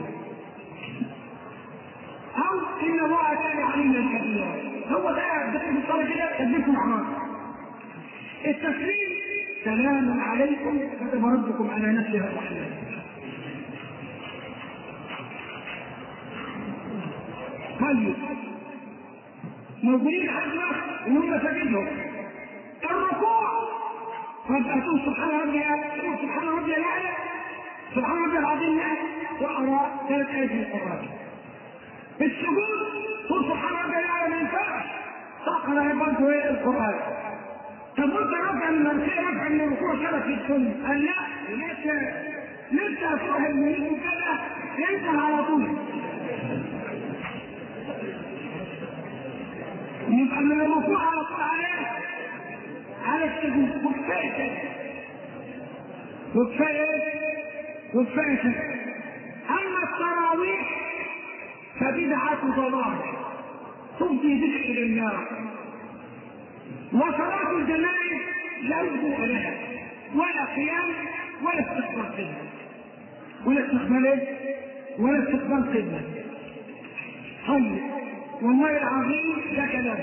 أو إن الله كان عليا كبيرا هو ده دخل الصلاة كده تدريك الأعمال التسليم سلام عليكم كتب ربكم على نفسه الرحمن طيب موجودين لحد دلوقتي ان هم سجدهم الركوع قد اتوا سبحان ربي تقول سبحان ربي الاعلى سبحان ربي العظيم واقرا ثلاث ايات من القران السجود تقول سبحان ربي الاعلى ما ينفعش تقرا برضه ايه القران طب انت رفع من المركيه رفع من الركوع ثلاث في السنه قال لا لسه لسه هتروح المريض كده ينزل على طول يبقى من الركوع على طول عليه على السجود وكفايه وكفايه وكفايه اما التراويح فبدعة ضلال تفضي بك الى النار وصلاة الجنائز لا وضوء لها ولا قيام ولا استقبال قبلة ولا استقبال ايه؟ ولا استقبال قبلة طيب والله العظيم ده كلام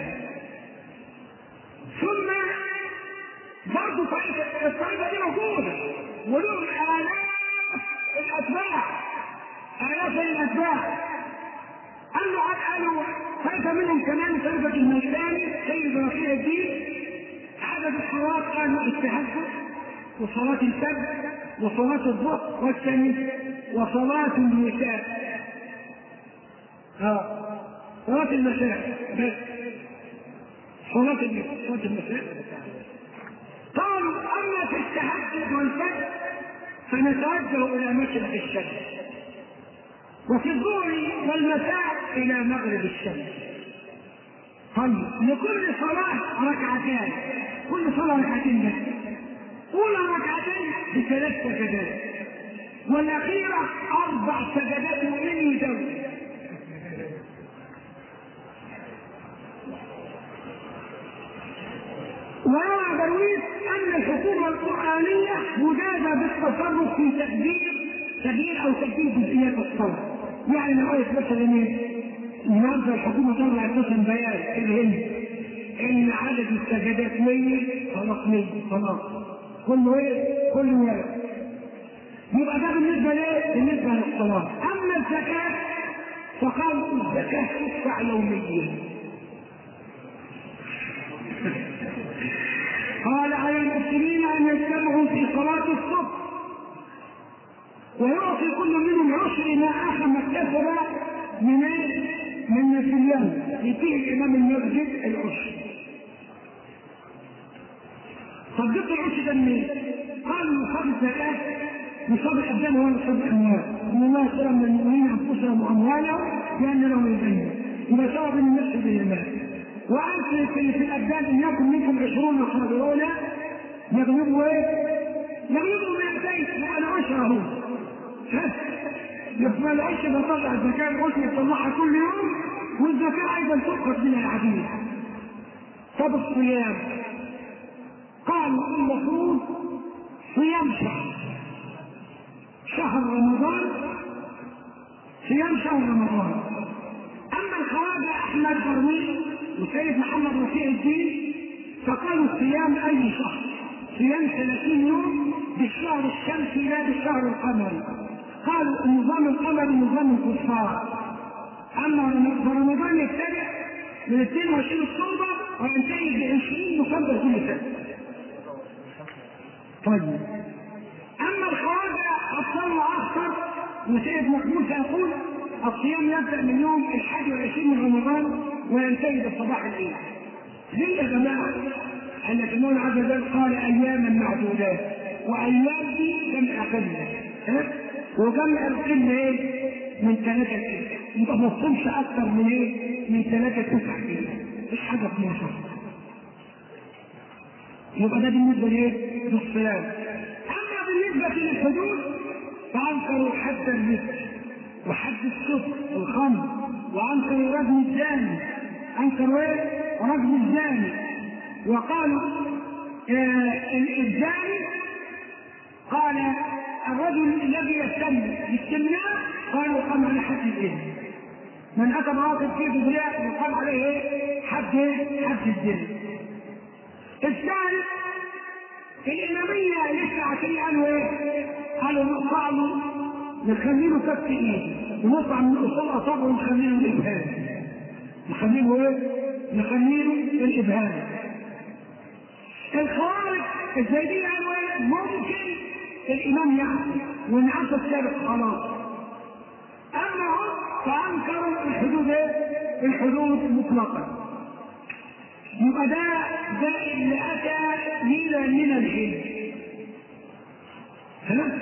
ثم برضه طائفة الطائفة دي موجودة ولهم آلاف الأتباع آلاف الأتباع قالوا قالوا طائفة منهم كمان طائفة الميداني سيد رفيع الدين عدد الصلوات قالوا التهجد وصلاة الفجر وصلاة الظهر والثاني وصلاة النساء اه صلاة المساء بس صلاة النساء صلاة المساء قالوا أما في التهجد والفجر فنتوجه إلى مشرق الشمس وفي الظهر والمساء إلى مغرب الشمس طيب لكل صلاة ركعتان كل صلاة ركعتين بس أولى ركعتين بثلاث سجدات والأخيرة أربع سجدات ومن يزود وروى درويش ان الحكومه القرانيه مجازه بالتصرف في تقدير تغيير او تبديل جزئيات الصلاه. يعني لو قالت مثلا ايه؟ النهارده الحكومه طلعت مثلا بيان في الهند ان عدد السجدات 100 خلاص 100 خلاص كله ايه؟ كله ورق. يبقى ده بالنسبه لايه؟ بالنسبه للصلاه. اما الزكاه فقالوا الزكاه تدفع يوميا. قال على المسلمين ان يجتمعوا في صلاه الصبح ويعطي كل منهم عشر ما اخذ ما اكتسب من من نسيان يديه الامام المسجد العشر صدقوا العشر ده منين؟ قالوا نصاب الزكاه نصاب الابدان هو نصاب الاموال ان الله اشترى من المؤمنين انفسهم واموالهم لان لهم الجنه يبقى سواء بين النفس وبين المال وأنت في, في الأبدان إن يكن منكم عشرون صابرون يغلبوا إيه؟ يغلبوا مئتين لأن عشره يبقى العشر بطلع الزكاة العشر يطلعها كل يوم والزكاة أيضا تؤخذ من العبيد طب الصيام قالوا المفروض صيام شهر شهر رمضان صيام شهر رمضان أما الخواجة أحمد درويش وسيد محمد رفيع الدين فقالوا صيام اي شهر صيام 30 يوم بالشهر الشمسي لا بالشهر القمري قالوا النظام القمري نظام الكفار اما رمضان يبتدئ من 22 اكتوبر وينتهي ب 20 نوفمبر كل سنه. طيب اما الخواجه ابطال اخطر وسيد محمود يقول الصيام يبدا من يوم الحادي والعشرين من رمضان وينتهي بالصباح العيد ليه يا جماعه؟ ان المولى عز وجل قال اياما معدودات وايام دي جمع قله ها؟ وجمع القله ايه؟ من ثلاثه كده يبقى ما تصومش اكثر من ايه؟ من ثلاثه تسع كده مفيش حاجه 12 يبقى ده بالنسبه لايه؟ للصيام اما بالنسبه للحدود فانكروا حد الرزق وحد السكر الخمر وانكروا رجم الزاني انكروا ايه؟ رجم الزاني وقالوا آه الزاني قال الرجل الذي يستمع باستمناء قالوا يقام على حد الاذن من اتى مواقف فيه بغلاء يقام عليه ايه؟ حد ايه؟ حد الزنا الثالث الإمامية لسه عشان قالوا إيه؟ قالوا قالوا نخلي له كف إيد ونطلع من أصول أصابعه ونخلي له الإبهام نخلي له إيه؟ نخلي له الإبهام الخوارج الزيدية قالوا إيه؟ ممكن الإمام يعصي ونعصي السابق خلاص أما هم فأنكروا الحدود إيه؟ الحدود مطلقا يبقى ده ده اللي اتى ميلا من الحلم ها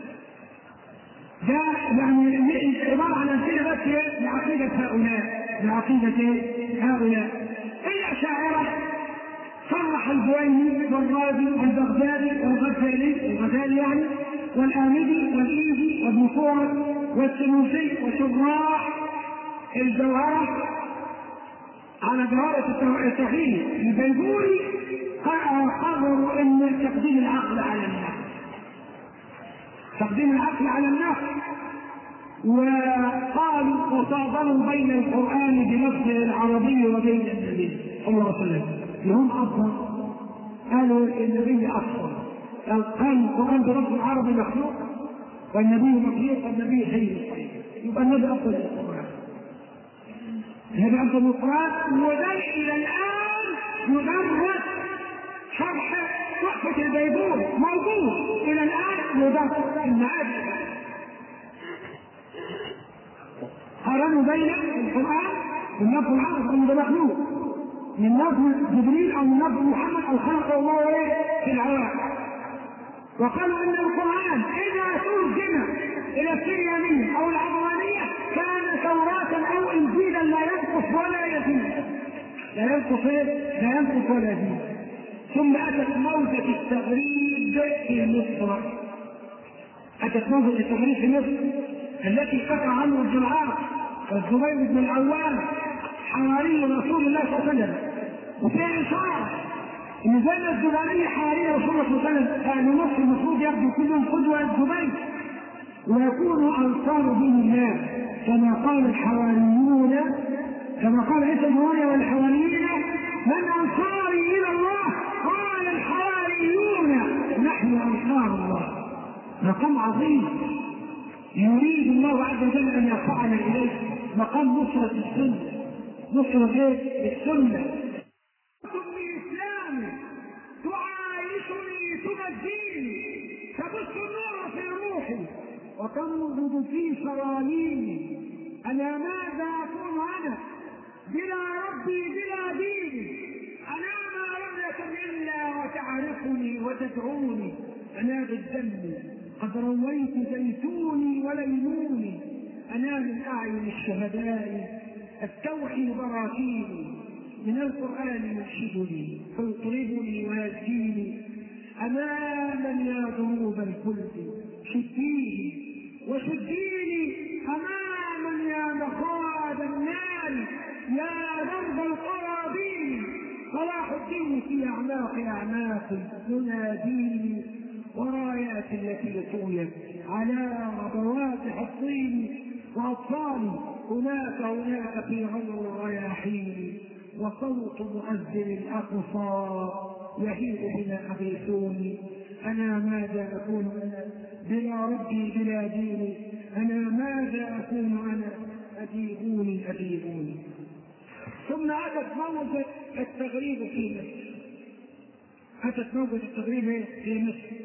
ده يعني عباره عن امثله بس لعقيده هؤلاء لعقيده هؤلاء الاشاعره صرح الجويني والرازي والبغدادي والغزالي الغزالي يعني والآمدي والإيزي وابن صورة والسنوسي وشراح الجوهرة على جوهرة التوحيد البيجوري قرروا ان تقديم العقل على النفس تقديم العقل على النفس وقالوا وصادروا بين القرآن بلفظه العربي وبين النبي صلى الله عليه وسلم هم أفضل قالوا النبي أفضل قال القرآن بلفظ العربي مخلوق والنبي مخلوق والنبي سيد الخلق يبقى النبي أفضل القرآن النبي أفضل القرآن وده إلى الآن يدرس شرح تحفة البيبور موجود إلى الآن يدرس المعاد قارنوا بين القرآن والنبي العربي أن ده مخلوق من نظم جبريل او من نظم محمد او خلق الله ايه في العراق وقالوا ان القران اذا ترجم الى السريانيه او العبرانيه كان توراة او انجيلا لا ينقص ولا يزيد لا ينقص ايه؟ لا ينقص ولا يزيد ثم اتت موجة التغريب في مصر اتت موجة التغريب في مصر التي قطع عنه الجمعات والزبير بن العوام حواري رسول الله صلى الله عليه وسلم وفيها اشاره ان زي ما الزبيريه حواري رسول الله صلى الله عليه وسلم اهل مصر المفروض ياخدوا كلهم قدوه الزبير ويكونوا انصار دين الله كما قال الحواريون كما قال عيسى بن مريم والحواريين من انصاري الى الله قال الحواريون نحن انصار الله مقام عظيم يريد الله عز وجل ان يرفعنا اليه مقام نصرة السنة نصرة ايه؟ السنة بإسلامي تعايشني تنجيني تبث النور في روحي وتنضج في شراييني أنا ماذا أكون أنا بلا ربي بلا ديني أنا ما لم يكن إلا وتعرفني وتدعوني أنا بالذنب قد رويت زيتوني وليموني أنا من أعين الشهداء استوحي براكيني من القرآن يرشدني فيطربني ويهديني أماما يا ذنوب الكل شديني وشديني أماما يا مخاض النار يا ضرب القرابين صلاح الدين في أعماق أعماق يناديني ورايات التي طويت على ربوات الطين واطفالي هناك هناك في غمر الرياحين وصوت مؤذن الاقصى يهيب بنا اغيثوني انا ماذا اكون انا بلا ربي بلا ديني انا ماذا اكون انا اجيبوني اجيبوني ثم اتت موجة التغريب في مصر اتت موجة التغريب في مصر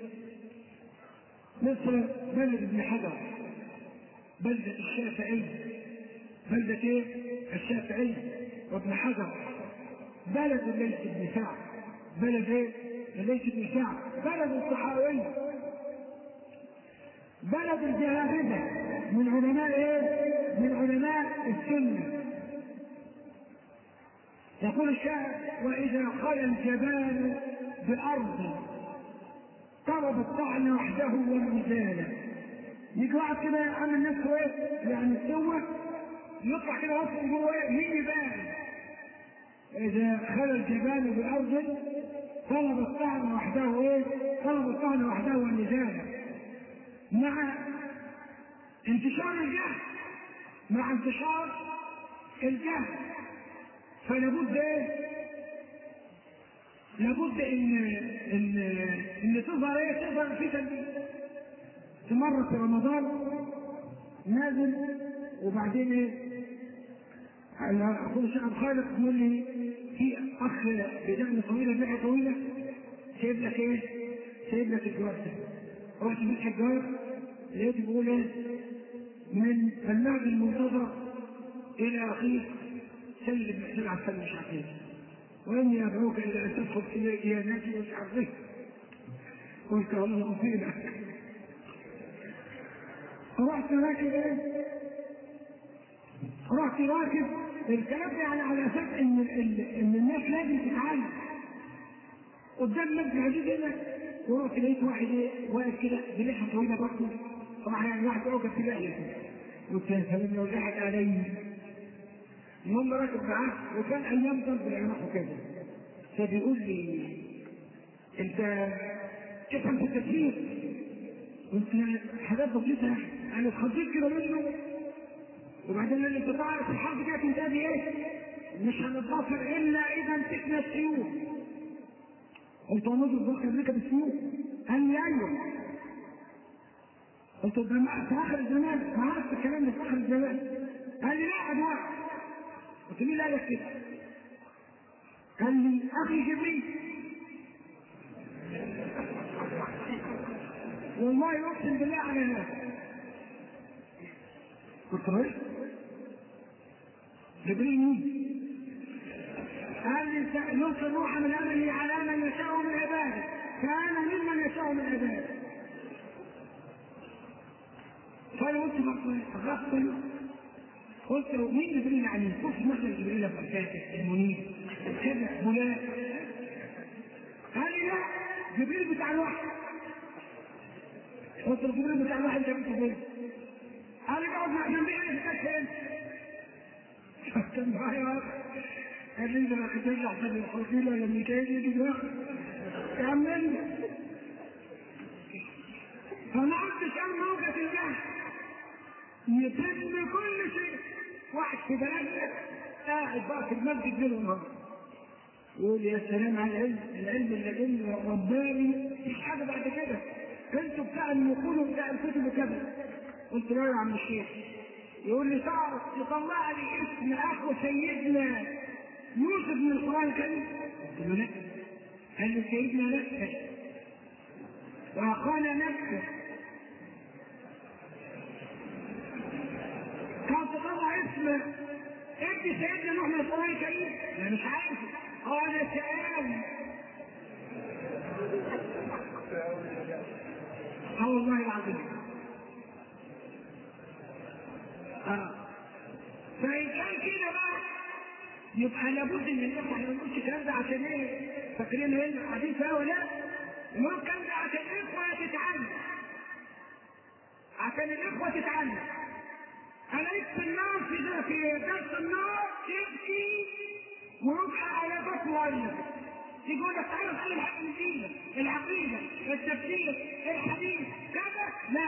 مصر بلد ابن حجر بلدة الشافعي بلدة ايه؟ الشافعي وابن حجر بلد ليس ابن سعد بلد ايه؟ ليس ابن سعد بلد الصحراوي بلد الجهابذة من علماء ايه؟ من علماء السنة يقول الشاعر وإذا خلا الجبال بأرض طلب الطعن وحده والمزالة يجي واحد كده عامل نفسه ايه؟ يعني سوى يطلع كده وسط جوه ايه؟ مين يبان؟ إذا خلا الجبال بأرض طلب الطعن وحده ايه؟ طلب الطعن وحده والنزالة مع انتشار الجهل مع انتشار الجهل فلابد ايه؟ لابد ان ان ان تظهر ايه؟ تظهر الفتن دي في مرة في رمضان نازل وبعدين ايه؟ انا اخوي الشيخ ابو خالد يقول لي في اخ بدقن طويله لحيه طويله سايب لك ايه؟ سايب لك الجواب ده رحت فتح الجواب لقيت بيقول ايه؟ من فلاح المنتظر الى اخيك سلم حسين على السلم مش عارف واني ادعوك الى ان تدخل في ديانتي مش عارف ايه قلت والله اصيبك رحت راكب ايه؟ رحت راكب الكلام ده يعني على اساس ان ال- ان الناس لازم تتعلم قدام ناس الحديد هنا ورحت لقيت واحد ايه واقف كده بلحيه طويله برضه طبعا يعني واحد اوقف في لحيه قلت يا سلام لو لحق علي المهم راكب معاه وكان ايام ضرب العراق وكده فبيقول لي انت تفهم في التفسير قلت حاجات بسيطه انا اتخضيت كده منه وبعدين قال لي انت تعرف الحرب دي هتنتهي بايه؟ مش هنتظفر الا اذا مسكنا السيوف قلت هو نضرب ظهر امريكا بالسيوف؟ قال لي ايوه قلت ده ما- في اخر الزمان ما عرفت الكلام ده في اخر الزمان قال لي لا ادوار قلت مين قال لك كده؟ قال لي اخي جبريل والله اقسم بالله على الناس قلت له ايه؟ جبريل مين؟ قال لي س- يلقي الروح من امره على من يشاء من عباده كان ممن يشاء من عباده فانا قلت غفل قلت له مين جبريل يعني شوف مثلا جبريل ابو الفاتح المنير كذا فلان قال لي لا جبريل بتاع الوحي قلت له جبريل بتاع الوحي انت جبته فين؟ قال لي اقعد مع جنبي انا في فين؟ كان معايا اخ قال لي ده انا كنت ارجع في الحصيله لما كان يجي دلوقتي كملني فما عدتش انا موقف الجهل يتم كل شيء واحد في بلدنا قاعد بقى في المسجد ليل ونهار يقول يا سلام على العلم العلم اللي علم رباني مفيش حاجه بعد كده انتوا بتاع النقول وبتاع الكتب وكذا قلت له يا عم الشيخ يقول لي تعرف تطلع لي اسم اخو سيدنا يوسف من القران الكريم قلت له لا قال لي سيدنا نفسه واخانا نفسه كان تطلع اسم ابن سيدنا نوح من القران الكريم انا مش عارف قال سأل اه والله العظيم اه فإن كان كده بقى يبقى لابد ان الاخوه احنا ما نقولش الكلام ده عشان ايه؟ فاكرين ايه الحديث ده ولا؟ نقول الكلام ده عشان الاخوه تتعلم عشان الاخوه تتعلم انا في النار في ده في درس النار تبكي ويبقى على بطن والدك يقول لك تعالى نتعلم حاجه من دينك العقيده التفسير الحديث كذا لا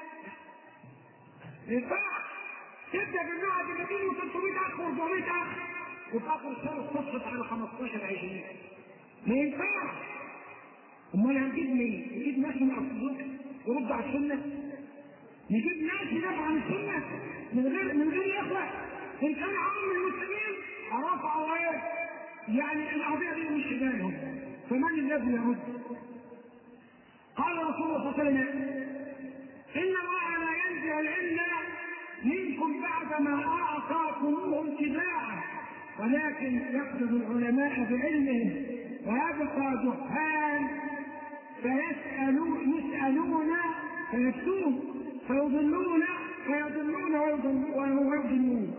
ينفع تبدا بالنوع ب 200 و300 اخ و400 اخ وفي اخر السنه تصفت على 15 20 ما ينفعش امال هنجيب مين؟ نجيب ناس من اصل يرد على السنه نجيب ناس يدافعوا عن السنه من غير من غير اخوه ان كان عام المسلمين رفعوا ايه؟ يعني القضيه دي مش في بالهم فمن الذي يرد؟ قال رسول الله صلى الله عليه وسلم ان الله لا ينزع العلم منكم بعد ما اعطاكموه انتزاعا ولكن يقصد العلماء بعلمهم ويبقى جهال فيسألون يسألون فيفتون فيضلون فيضلون ويضلون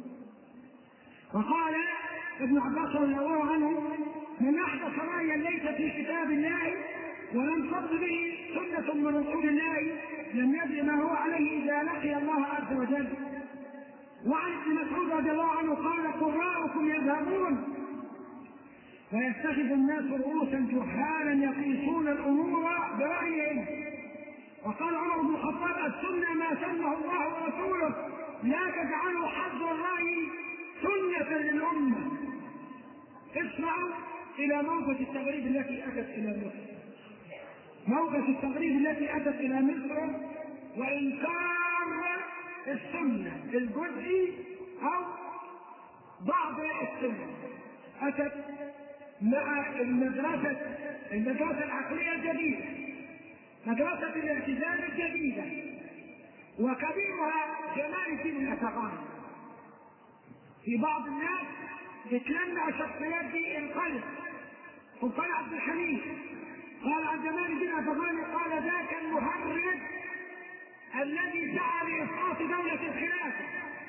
وقال ابن عباس رضي الله عنه من احدث رايا ليس في كتاب الله ولم ترض به سنه من رسول الله لم يدر ما هو عليه اذا لقي الله عز وجل وعن ابن مسعود رضي الله عنه قال قراءكم يذهبون ويتخذ الناس رؤوسا جهالا يقيسون الامور برايهم وقال عمر بن الخطاب السنه ما سنه الله ورسوله لا تجعلوا حظ الراي سنه للامه اسمعوا الى موجة التغريب التي اتت الى مصر موجة التغريب التي اتت الى مصر وانكار السنة الجزئي او بعض السنة اتت مع المدرسة المدرسة العقلية الجديدة مدرسة الاعتزال الجديدة وكبيرها جمال الدين الأفغاني في بعض الناس بتلمع الشخصيات دي انقلب سلطان عبد الحميد قال عن جمال الدين الأفغاني قال ذاك المهرج الذي سعى لإسقاط دولة الخلافة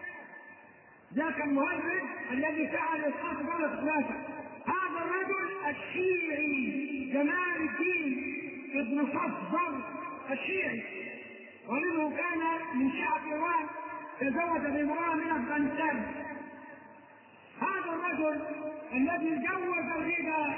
ذاك المهرج الذي سعى لإسقاط دولة الخلافة هذا الرجل الشيعي جمال الدين ابن صفر الشيعي ومنه كان من شعب ايران تزوج بامراه من افغانستان هذا الرجل الذي جوز الربا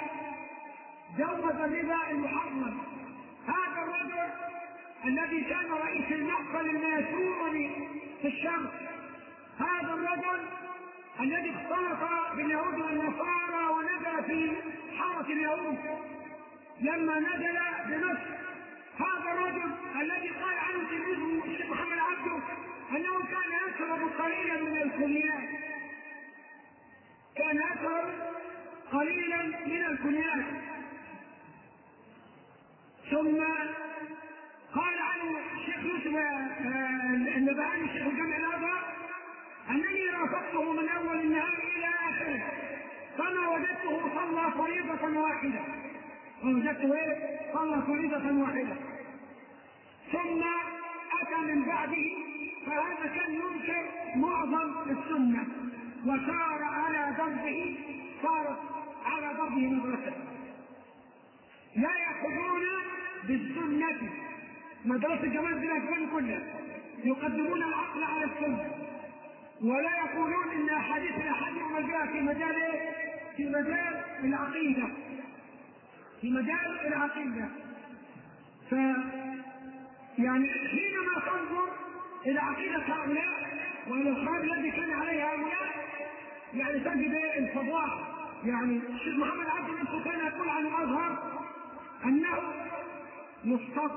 جوز الربا المحرم هذا الرجل الذي كان رئيس المحفل الماسوني في الشمس هذا الرجل الذي اختلط باليهود والنصارى ونزل في حارة اليهود لما نزل بمصر هذا الرجل الذي قال عنه تلميذه الشيخ محمد عبده انه كان يشرب قليلا من الكنيات كان يشرب قليلا من الكنيات ثم قال عنه الشيخ يوسف النبهاني الشيخ الجامع الازهر انني رافقته من اول النهار الى اخره فما وجدته صلى فريضه واحده ووجدته ايه؟ صلى فريضه واحده ثم اتى من بعده فهذا كان ينكر معظم السنه وسار على ضربه صارت على ضربه مدرسه لا ياخذون بالسنه مدرسه جمال بن افغان كلها يقدمون العقل على السنه ولا يقولون ان احاديث الاحاديث جاء في مجال ايه؟ في مجال العقيده في مجال العقيده ف يعني حينما تنظر الى عقيده هؤلاء والى الخير الذي كان عليه هؤلاء يعني تجد الفضاح يعني الشيخ محمد عبد نفسه كان يقول عن الازهر انه مصطف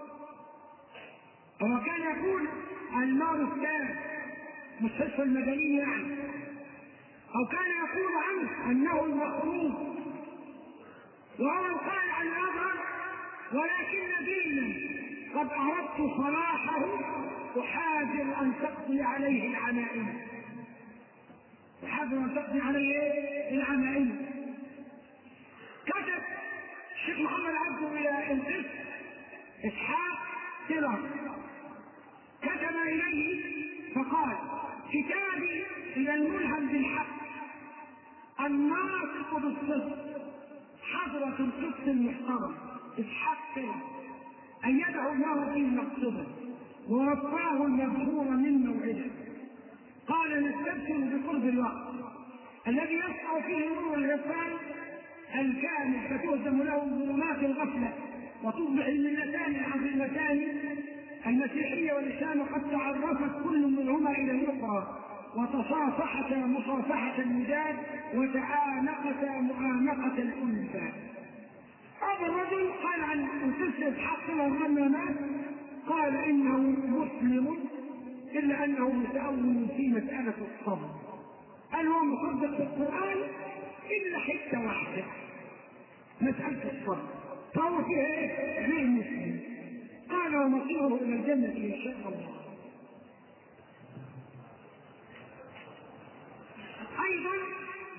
وكان يقول المار الثاني مستشفى المدني يعني او كان يقول عنه انه المخروج وهو قال عن الازهر ولكن دينا قد اردت صلاحه احاذر ان تقضي عليه العمائم احاذر ان تقضي عليه العمائم كتب الشيخ محمد عبده الى القس اسحاق سلر كتب اليه فقال كتابي الى الملهم بالحق الناطق بالصدق حضرة القدس المحترم اسحاق سلر أيده الله فيه مقصدا ووفاه المذكور من موعده قال نستبشر بقرب الوقت الذي يسعى فيه نور الغفران الكامل فتهزم له ظلمات الغفلة وتصبح الملتان العظيمتان المسيحية والإسلام قد تعرفت كل منهما إلى الأخرى وتصافحتا مصافحة الوداد وتعانقتا معانقة الأنثى هذا الرجل قال عن القصة حق لما مات قال إنه مسلم إلا أنه متأول في مسألة الصبر قال هو مصدق في القرآن إلا حتة واحدة مسألة الصبر فهو فيها إيه؟ غير مسلم قال ومصيره إلى الجنة إن شاء الله ايضا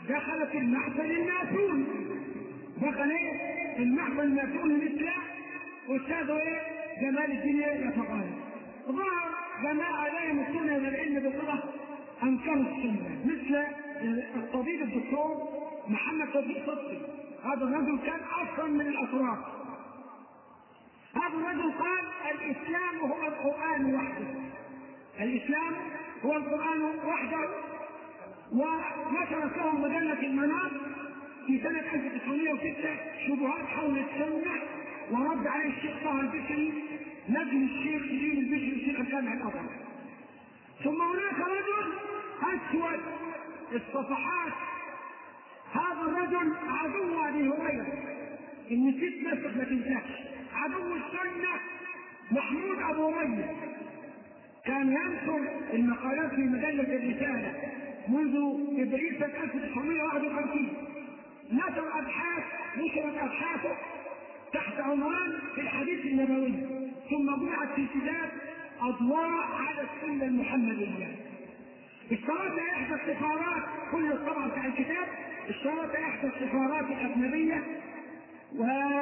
دخل في المحفل المأتون دخل ايه؟ المحفل المأتون مثل أستاذه ايه؟ جمال الدين يتقال ظهر جماعة لا يمسون إلى العلم باللغة أنكروا السنة مثل الطبيب الدكتور محمد توفيق صدقي هذا الرجل كان أصلا من الأتراك هذا الرجل قال الإسلام هو القرآن وحده الإسلام هو القرآن وحده ونشرت له مجلة المنار في سنة 1906 شبهات حول السنة ورد عليه الشيخ طه البشري نجم الشيخ سليم البشري الشيخ الجامع الأزهر ثم هناك رجل أسود الصفحات هذا الرجل عدو أبي هريرة إن ست نفسك ما تنساش عدو السنة محمود أبو ريا كان ينشر المقالات في مجلة الرسالة منذ إبريل سنة 1951 نشر أبحاث نشرت أبحاثه تحت عنوان في الحديث النبوي ثم جمعت في كتاب أضواء على السنة المحمدية اشترط إحدى السفارات كل الطبعة بتاع الكتاب اشترط إحدى السفارات الأجنبية و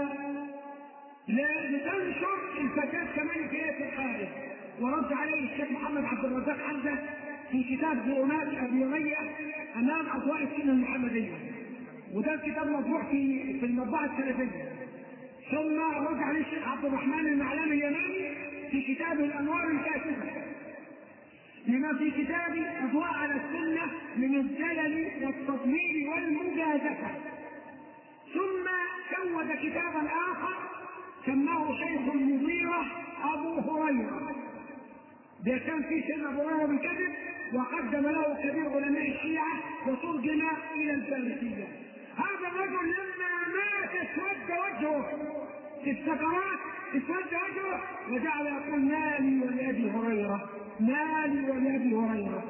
لتنشر الفتاة كمان في الخارج ورد عليه الشيخ محمد عبد الرزاق حمزة في كتاب ظلمات أبي رية أمام أضواء السنة المحمدية وده الكتاب مطبوع في في المطبعة السلفية ثم رد عليه الشيخ عبد الرحمن المعلمي اليماني في كتاب الأنوار الكاشفة لما في كتاب أضواء على السنة من الزلل والتضليل والمجازفة ثم سود كتابا آخر سماه شيخ المغيرة أبو هريرة ده كان في سن أبو هريرة بالكذب وقدم له كبير علماء الشيعة وترجم إلى الفارسية هذا الرجل لما مات اسود وجهه في السكرات اسود وجهه وجعل يقول مالي ولأبي هريرة مالي ولأبي هريرة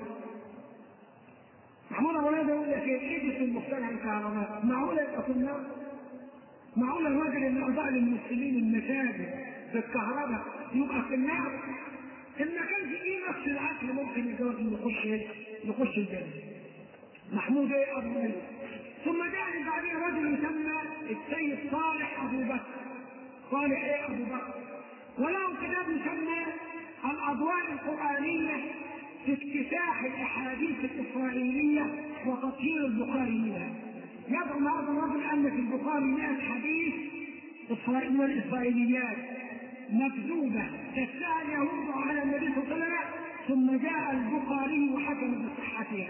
محمود ابو هريره يقول لك ايه في المجتمع الكهرباء معقوله يبقى في النار معقول الراجل اللي اضاء للمسلمين المساجد في الكهرباء يبقى في النار ان ما كانش ايه نفس العقل ممكن يجوز انه يخش يخش الجنه محمود ايه ابو هريره ثم جاء بعدين رجل يسمى السيد صالح ابو بكر صالح ايه ابو بكر وله كتاب يسمى الاضواء القرانيه في اكتساح الاحاديث الاسرائيليه وتطهير البخاري منها يزعم هذا الرجل ان في البخاري 100 حديث من الاسرائيليات مكذوبه كتبها اليهود على النبي صلى الله عليه وسلم ثم جاء البخاري وحكم بصحتها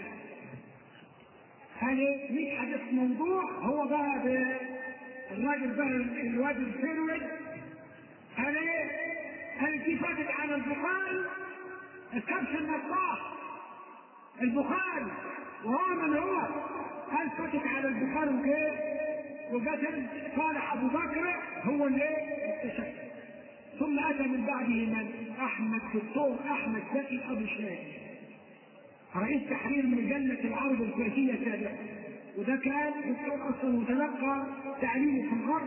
هذه مش حدث موضوع هو بقى الراجل بقى الواد الفيرويد هذا ايه؟ هل في فتت على البخاري الكبش النطاح البخاري وهو من هو؟ هل فتت على البخاري وكيف؟ وقتل صالح ابو بكر هو اللي اكتشف ثم اتى من بعده من؟ احمد دكتور احمد زكي ابو شاهد رئيس تحرير مجلة العرب الكويتية سابقا وده كان دكتور اصلا متلقى تعليمه في الغرب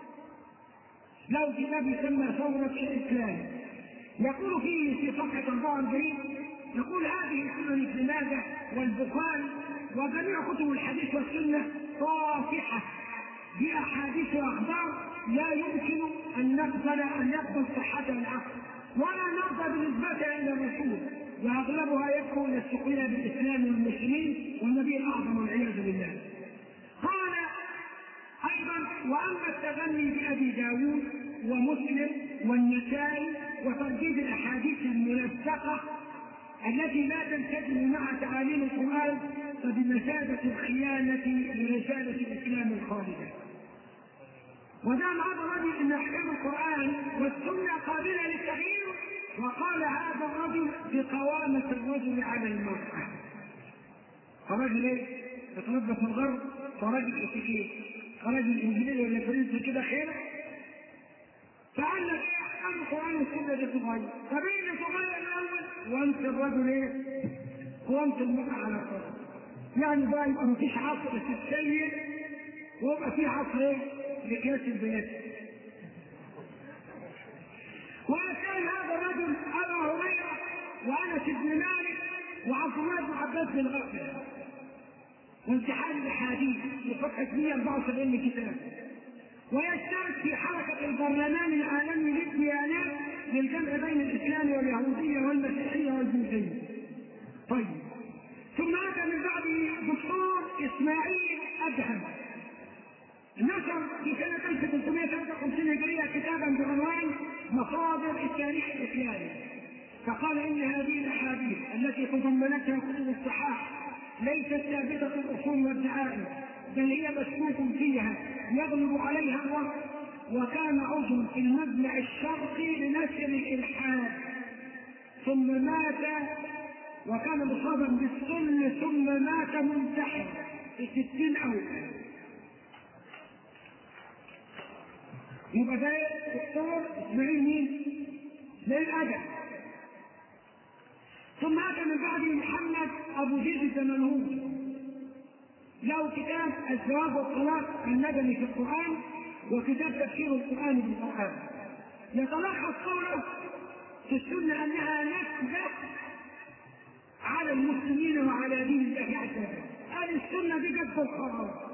له كتاب يسمى ثورة الإسلام يقول فيه في صفحة 44 يقول هذه السنن ابن ماجه والبخاري وجميع كتب الحديث والسنة صافحة بأحاديث وأخبار لا يمكن أن نقبل أن يقبل صحتها العقل ولا نرضى بنسبتها إلى الرسول واغلبها يدعو الى السخريه بالاسلام والمسلمين والنبي الاعظم والعياذ بالله. قال ايضا واما التغني بابي داود ومسلم والنسائي وترديد الاحاديث الملزقه التي لا تنسجم مع تعاليم القران فبمثابه الخيانه لرساله الاسلام الخالده. وزعم هذا الرجل ان احكام القران والسنه قابله للتغيير وقال هذا الرجل بقوامة الرجل على المرأة فرجل ايه؟ اتربى في الغرب فرجل اتيكيت فرجل انجليزي ولا فرنسي كده خير فقال لك ايه احكام القران والسنه دي تغير طب ايه اللي تغير الاول؟ وانت الرجل ايه؟ قوامة المرأة على القرآن يعني بقى يبقى مفيش عصر تتسيد ويبقى في عصر ايه؟ لقياس البنات وكان هذا الرجل ابا هريره وانس بن مالك وعبد الله بن عباس بن غفر وامتحان الاحاديث في صفحه 174 من كتاب ويشترك في حركه البرلمان العالمي للديانات للجمع بين الاسلام واليهوديه والمسيحيه والبوذيه. طيب ثم اتى من بعده دكتور اسماعيل ادهم نشر في سنة 1353 هجرية كتابا بعنوان مصادر التاريخ الإسلامي فقال إن هذه الأحاديث التي تضمنتها كتب الصحاح ليست ثابتة الأصول والدعائم بل هي مشكوك فيها يغلب عليها الوقت وكان عضو في المجمع الشرقي لنشر الإلحاد ثم مات وكان مصابا بالسل ثم مات منتحر في ستين أولا يبقى ده دكتور اسماعيل مين؟ اسماعيل ادم ثم اتى من بعده محمد ابو زيد الزمنهوري له كتاب الزواج والطلاق المدني في القران وكتاب تفسير القران بالقران يتلخص قوله في السنه انها نكبه على المسلمين وعلى دين الله عز وجل قال السنه دي جت القرار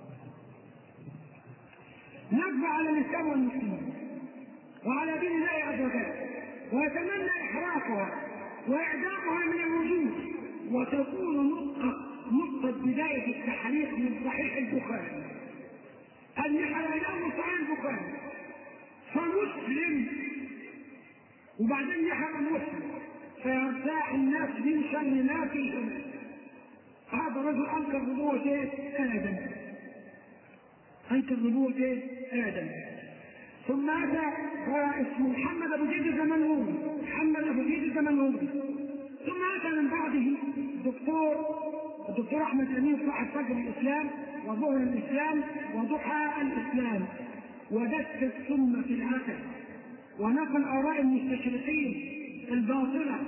نكبة على الإسلام والمسلمين وعلى دين الله عز وجل ويتمنى إحراقها وإعدامها من الوجود وتكون نقطة نقطة بداية التحريق من صحيح البخاري النحل إلى صحيح البخاري فمسلم وبعدين يحرم مسلم فيرتاح الناس من شر ما فيهم هذا رجل أنكر نبوة آدم أنكر نبوة آدم ثم أتى اسمه محمد أبو زيد الزمنهوري محمد أبو زيد الزمنهوري ثم أتى من بعده دكتور الدكتور أحمد أمين صاحب فجر الإسلام وظهر الإسلام وضحى الإسلام ودس السم في العسل ونقل آراء المستشرقين الباطلة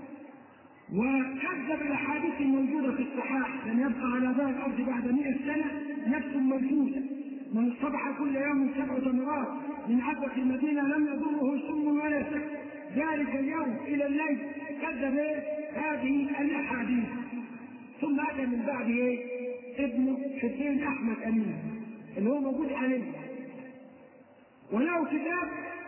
وكذب الأحاديث الموجودة في الصحاح لم يبقى على ظهر الأرض بعد 100 سنة نفس موجودة من اصطبح كل يوم سبع تمرات من عبة المدينة لم يضره سم ولا سحر ذلك اليوم إلى الليل كذب هذه الأحاديث ثم أتى من بعد إيه؟ ابن حسين أحمد أمين اللي هو موجود حاليا وله كتاب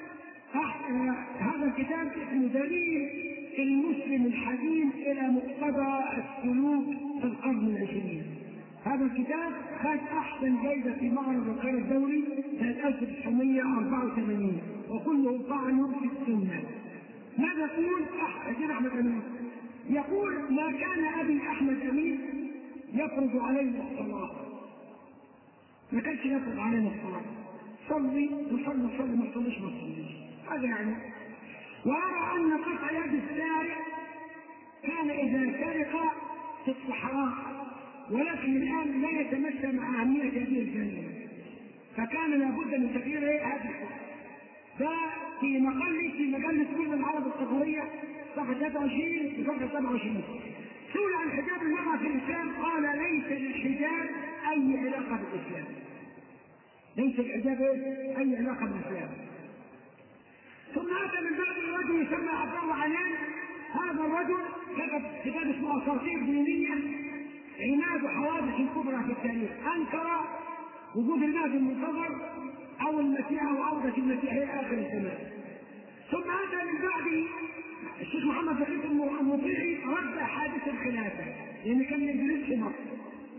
هذا الكتاب اسمه دليل المسلم الحزين إلى مقتضى السلوك في القرن العشرين هذا الكتاب خد احسن جائزه في معرض القاهره الدولي سنه 1984 وكله طعن في السنه. ماذا يقول حسين احمد امين؟ يقول ما كان ابي احمد امين يفرض علينا الصلاه. ما كانش يفرض علينا الصلاه. صلي تصلي صلي ما تصليش ما تصليش. هذا يعني. وارى ان قطع يد السارق كان اذا سرق في الصحراء ولكن الان لا يتمشى مع اهميه هذه الجريمه فكان لابد من تغيير هذا الحكم ده في مقال في مجله كل العرب الصغريه صفحه 23 صفحه 27 سئل عن حجاب المراه في الاسلام قال ليس للحجاب اي علاقه بالاسلام ليس الحجاب اي علاقه بالاسلام ثم اتى من بعد الرجل يسمى عبد الله عنان هذا الرجل كتب كتاب اسمه اساطير دينيه عناد حوادث الكبرى في التاريخ انكر وجود المهدي المنتظر او المسيح او عوده المسيح الى اخر الزمان ثم اتى من بعده الشيخ محمد بقيت المطيعي رد حادث الخلافه لان كان يجلس في مصر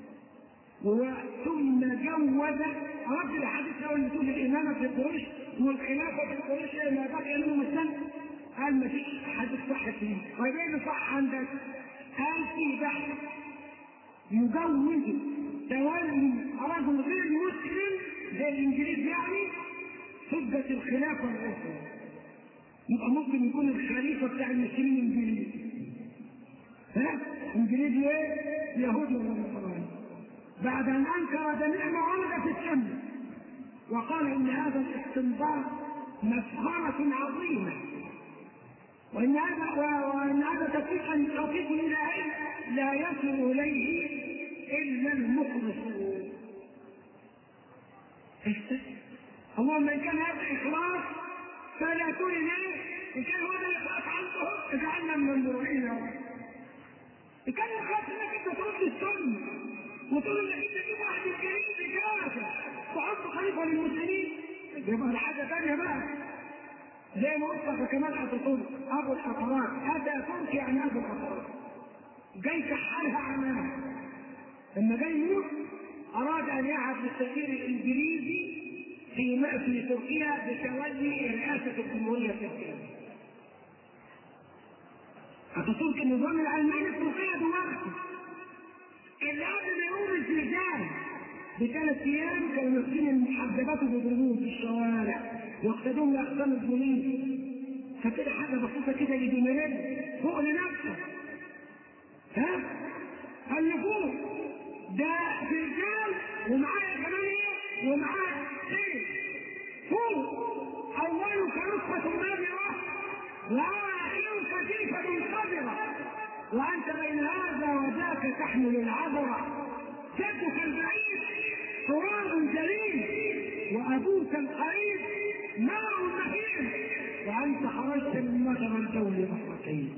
ثم جوز رد الحديث لو اللي تقول الامامه في قريش والخلافه في قريش ما بقي منهم السنه قال ما فيش حديث صح فيه طيب ايه اللي صح عندك؟ قال في بحث يجوز تولي رجل غير مسلم زي الانجليز يعني حجة الخلافة الأخرى يبقى ممكن يكون الخليفة بتاع المسلمين انجليزي ها؟ انجليزي ايه؟ يهودي ولا نصراني بعد ان انكر جميع ما ورد في السنة وقال ان هذا الاستنباط مسخرة عظيمة وان هذا وان هذا تفريقا توفيق الى علم لا يصل اليه الا المخلصون اللهم ان كان هذا اخلاص فلا تولي ايه؟ ان كان هذا الاخلاص عنده اجعلنا من المرؤين يا رب. ان كان الاخلاص انك انت ترد السنه تقول انك انت تجيب واحد انجليزي كافر تحط خليفه للمسلمين يبقى ده حاجه ثانيه بقى زي ما قلت لك كمان اتاتورك ابو الحضارات اتاتورك يعني ابو الحضارات جاي كحلها عماها لما جاي يموت اراد ان يعهد للسفير الانجليزي في في تركيا بتولي رئاسه الجمهوريه التركيه. اتاتورك النظام العلماني في تركيا دلوقتي اللي قبل ما يقوم الزلزال بثلاث ايام كانوا ماسكين المحجبات وبيضربوهم في الشوارع واقتدوهم لاقسام البوليس فكده حاجه بسيطه كده لديميريل فوق لنفسه ها قال له فوق ده زلزال ومعاه كمان ايه ومعاه ايه فوق اوله كنطفه نابره واخره كتيفه منقبره وانت بين هذا وذاك تحمل العبره جدك البعيد تراب جليل وابوك القريب نار مهين وانت خرجت من مجرى الجول مرتين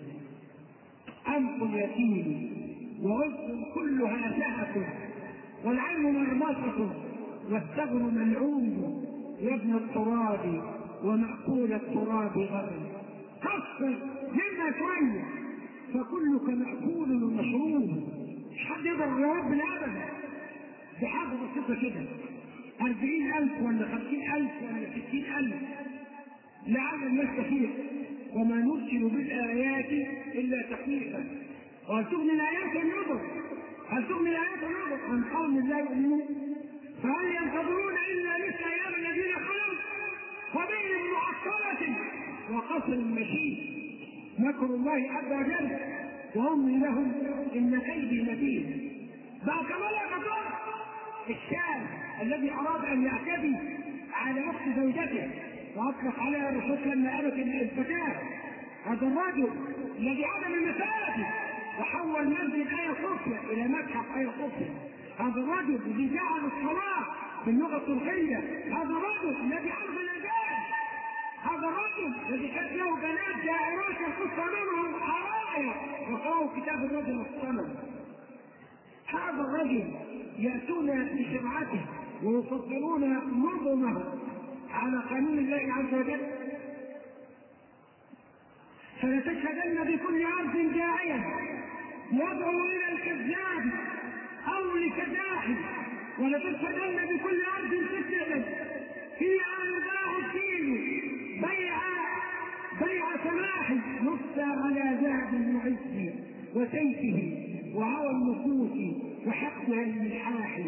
انف يتيم ووجه كلها ذهب والعين مرمصة والثغر ملعون يا ابن التراب ومأكول التراب غدا كفر مما شوية فكلك مأكول ومشروب مش حد يقدر يرب الأبد بحاجة بسيطة كده أربعين ألف ولا خمسين ألف ولا ستين ألف لعل الناس كثير وما نرسل بالآيات إلا تخويفا وهل تغني الآيات النظر هل تغني الآيات النظر عن قوم لا يؤمنون فهل ينتظرون إلا مثل أيام الذين خلوا وبين معطلة وقصر مشيد مكر الله عز وجل وهم لهم إن كيدي متين بقى كمان يا الشاب الذي أراد أن يعتدي على أخت زوجته وأطلق عليها الرسول لما قالت الفتاة هذا الرجل الذي عدم المساجد وحول مسجد آية صوفيا إلى متحف آية صوفيا هذا الرجل الذي جعل الصلاة باللغة التركية هذا الرجل الذي عرف الأذان هذا الرجل الذي كانت له بنات جائرات يقص منهم حرائر وقرأوا كتاب الرجل الصنم هذا الرجل يأتون بشرعته ويفضلون نظمه على قانون الله عز وجل فلتشهدن بكل عرض داعيا يدعو الى الكذاب او لكداح ولتشهدن بكل عرض تسلم فيها انباء الدين بيع بيع سماح نص على ذهب المعز وسيفه وهوى النفوس وحقها الملحاح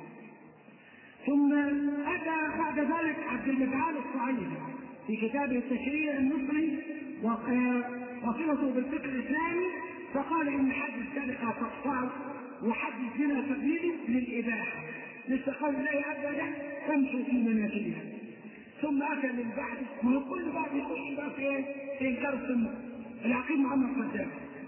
ثم اتى بعد ذلك عبد المتعال الصعيدي في كتابه التشريع المصري وصلته بالفكر الاسلامي فقال ان حد السرقه تقطع وحد الزنا تقليده للاباحه مثل قول الله عز وجل فامشوا في مناكبها ثم اتى من بعد ما هو كل بعد يخش بقى في ايه؟ في انكار السنه العقيد محمد قدام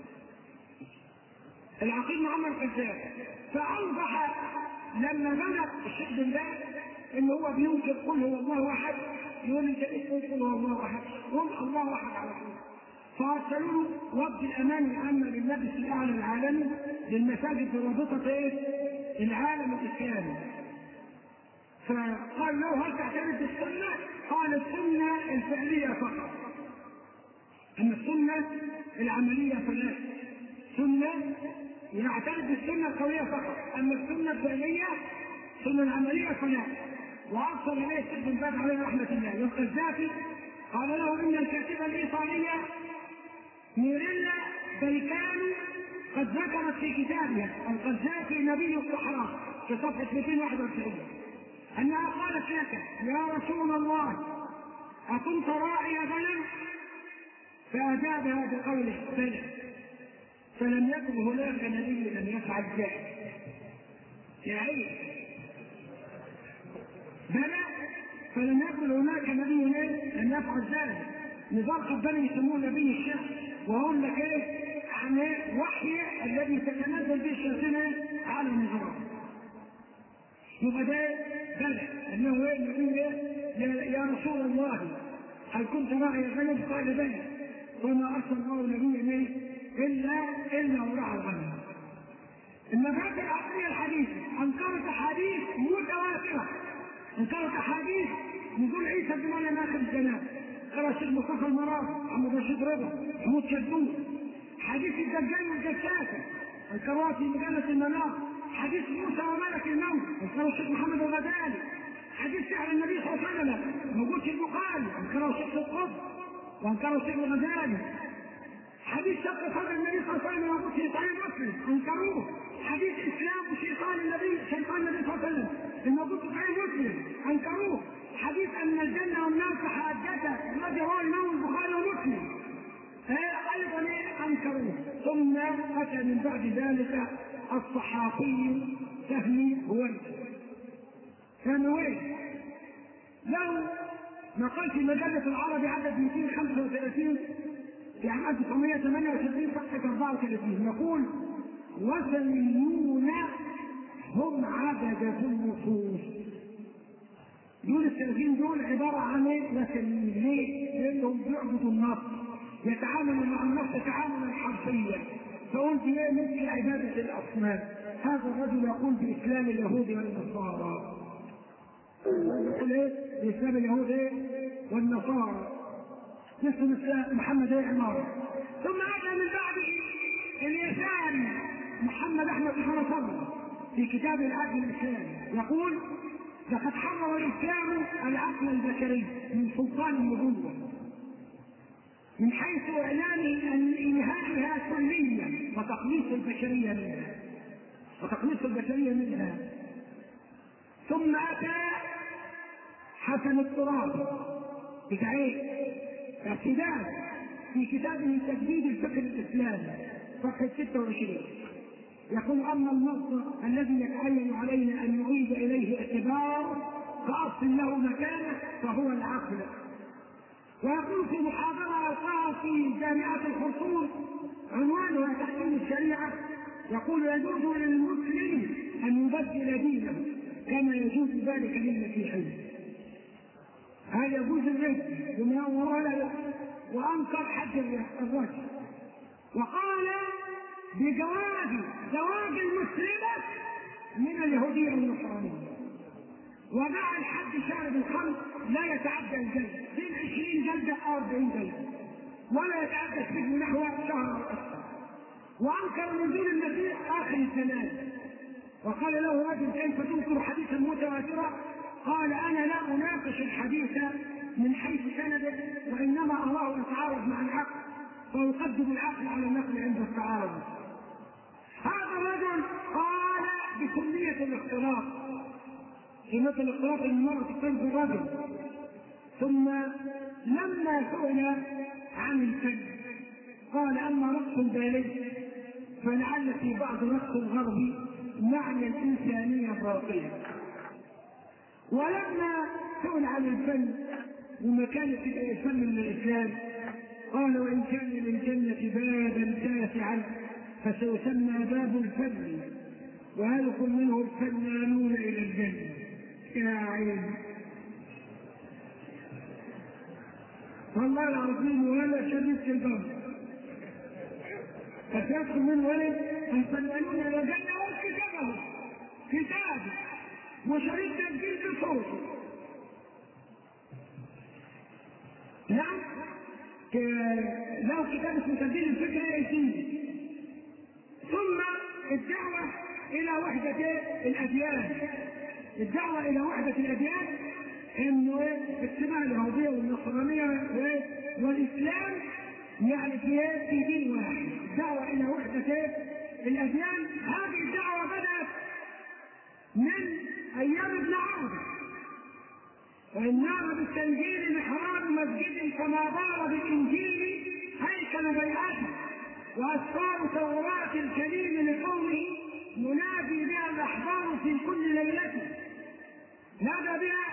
العقيد محمد قدام فاوضح لما بدا الشيخ بن باز ان هو بينكر قل هو الله احد يقول انت اسمه قل هو الله احد قل الله احد على طول فارسلوا له وفد الامان العامه للمجلس الاعلى العالمي للمساجد برابطه ايه؟ العالم الاسلامي فقال له هل تعتمد السنه؟ قال السنه الفعليه فقط اما السنه العمليه فلا سنه يعترف بالسنه القويه فقط اما السنه الفعليه السنه العمليه فلا وارسل اليه الشيخ بن باز عليه رحمه الله والقذافي قال له ان الكاتبه الايطاليه ميريلا بريكانو قد ذكرت في كتابها القذافي نبي الصحراء في صفحه 291 انها قالت لك يا رسول الله اكنت راعي غنم فاجابها بقوله بلى فلم يكن هناك نبي لم يفعل ذلك يا عين بلى فلم يكن هناك نبي لم يفعل ذلك نظام قبل يسموه نبي الشهر وهم لك ايه عن وحي الذي تتنزل به الشياطين على النظام يبقى ده بلى انه ايه النبي يا, يا رسول الله هل كنت معي غنم قال بلى وما ارسل الله نبيا الا الا وراء الغنم المذاهب العقليه الحديثه انكرت احاديث متواتره انكرت احاديث نزول عيسى بن مريم اخر الزمان قال الشيخ مصطفى المراد محمد رشيد رضا محمود شدود حديث الدجال والجساسه الكرات في مجله المنار حديث موسى وملك الموت انكره الشيخ محمد الغزالي حديث سحر النبي صلى الله عليه وسلم موجود في البخاري انكره الشيخ القطب وانكره الشيخ الغزالي حديث شق صدر النبي صلى الله عليه وسلم موجود في صحيح مسلم انكروه حديث اسلام وشيطان النبي شيطان النبي صلى الله عليه وسلم الموجود في صحيح مسلم انكروه حديث ان الجنه والنار كحاجته الذي رواه الامام البخاري ومسلم ايضا انكروه ثم اتى من بعد ذلك الصحافي فهمي هويد فهمي هويد له مقال في مجلة العربي عدد 235 في عام 1968 صفحة 34 يقول وثنيون هم عبدة النصوص دول السلفيين دول عبارة عن وثنيين ليه؟ لأنهم بيعبدوا النص يتعاملوا مع النص تعاملا حرفيا فقلت ايه مثل عبادة الأصنام هذا الرجل يقول بإسلام اليهود والنصارى يقول ايه بإسلام اليهود ايه والنصارى مثل محمد ايه عمارة ثم أتى من بعده اليساري محمد أحمد بن صبري في كتاب العقل الإسلامي يقول لقد حرر الإسلام العقل البشري من سلطان النبوة من حيث إعلانه أن إنهائها كليا وتقليص البشرية منها وتقليص البشرية منها ثم أتى حسن التراب بتاع ايه؟ اعتدال في كتابه تجديد الفكر الإسلامي صفحة 26 يقول أما النص الذي يتعين علينا أن نعيد إليه اعتبار كأصل له مكانه فهو العقل ويقول في محاضرة ألقاها في جامعة الخرطوم عنوانها تحكيم الشريعة يقول يجوز للمسلم أن يبدل دينه كما يجوز ذلك للمسيحي هذا يجوز الرجل بما وراء وأنكر حج الرجل وقال بجواز زواج المسلمة من اليهودية والنصرانية ومع الحد شارب الخمر لا يتعدى الجلد بين 20 جلدة أو 40 جلدة ولا يتعدى السجن نحو شهر أو أكثر وأنكر نزول المسيح آخر الزمان وقال له رجل كيف تنكر حديثا متواترا قال أنا لا أناقش الحديث من حيث سنده وإنما أراه يتعارض مع العقل ويقدم العقل على النقل عند التعارض هذا الرجل قال بسنية الاختلاط سنة الاختلاط ان المرأة تختلط بالرجل ثم لما سئل عن الفن قال اما رقص البالغ فلعل في بعض رقص الغرب معنى الانسانيه باطلا ولما سئل عن الفن ومكانة الفن من الاسلام قال وان كان للجنة بابا تاسعا فسيسمى باب الفن ويدخل منه الفنانون الى الجنه يا عين والله العظيم ولا شديد في البر فتدخل من ولد الفنانون الى الجنه وكتابه كتاب وشريط تسجيل بصوته نعم له كتاب اسمه تسجيل الفكر الديني ثم الدعوه الى وحده الاديان الدعوه الى وحده الاديان انه اتباع اليهوديه والنصرانيه والاسلام يعني في في دين واحد الدعوه الى وحده الاديان هذه الدعوه بدات من ايام ابن عربي وإنما بالتنجيل محراب مسجد كما دار بالإنجيل هيكل بيعته وأسفار توراة الكريم لقومه ينادي بها الأحبار في كل ليلة نادى بها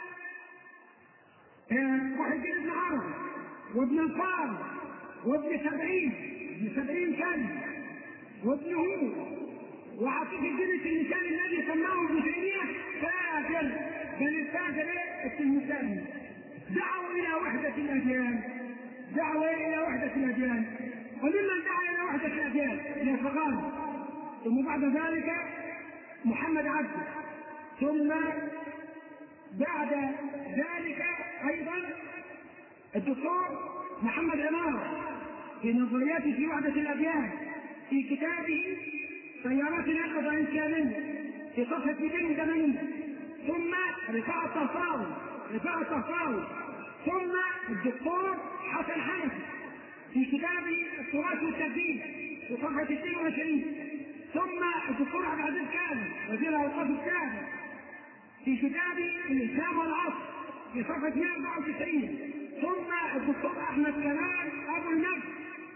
محي بن عربي وابن الفارس وابن سبعين ابن سبعين كان وابن هود وعطيك الجنس اللي كان النبي سماه ابن تيمية فاجل بل الفاجل التلمساني دعوا إلى وحدة الأديان دعوا إلى وحدة الأديان وممن دعا إلى وحدة الأديان إلى فغان ثم بعد ذلك محمد عبده ثم بعد ذلك ايضا الدكتور محمد عمارة في نظرياته في وحدة الأديان في كتابه سيارات اليقظة الإنسانية في صفحة 280 ثم رفاعة الطهطاوي رفاعة الطهطاوي ثم الدكتور حسن حنفي في كتابه التراث والتبديل في صفحة 22 ثم الدكتور عبد العزيز كامل وزير الأوقاف السابق في كتابه الإسلام والعصر في صفحة 194 ثم الدكتور أحمد كمال أبو النجم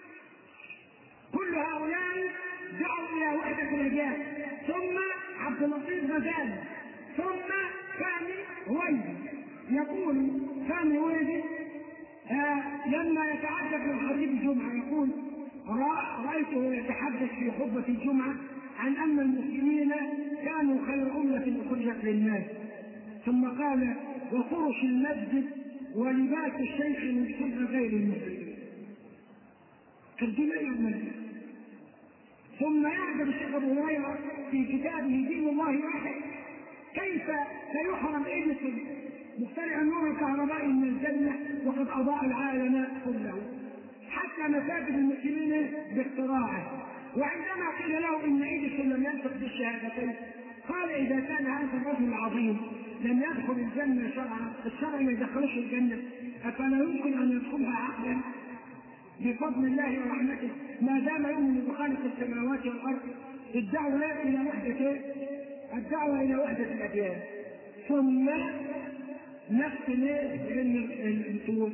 كل هؤلاء دعوا إلى وحدة الأجيال ثم عبد اللطيف غزالي ثم سامي هويدي يقول سامي هويدي آه لما يتحدث عن خطيب الجمعة يقول رأيته يتحدث في خطبة الجمعة عن أن المسلمين كانوا خير أمة أخرجت للناس ثم قال وفرش المسجد ولباس الشيخ من شر غير المسلمين ترجمة يعمل ثم يعجب الشيخ ابو هريره في كتابه دين الله واحد كيف سيحرم اديسون مخترع النور الكهربائي من الجنه وقد اضاء العالم كله حتى مساجد المسلمين باختراعه وعندما قيل له ان اديسون لم ينطق بالشهادتين قال اذا كان هذا الرجل العظيم لم يدخل الجنه شرعا الشرع ما يدخلش الجنه افلا يمكن ان يدخلها عقلا بفضل الله ورحمته ما دام يؤمن بخالق السماوات والارض الدعوه الى وحده الدعوه الى وحده الاديان ثم نفس لان انتوا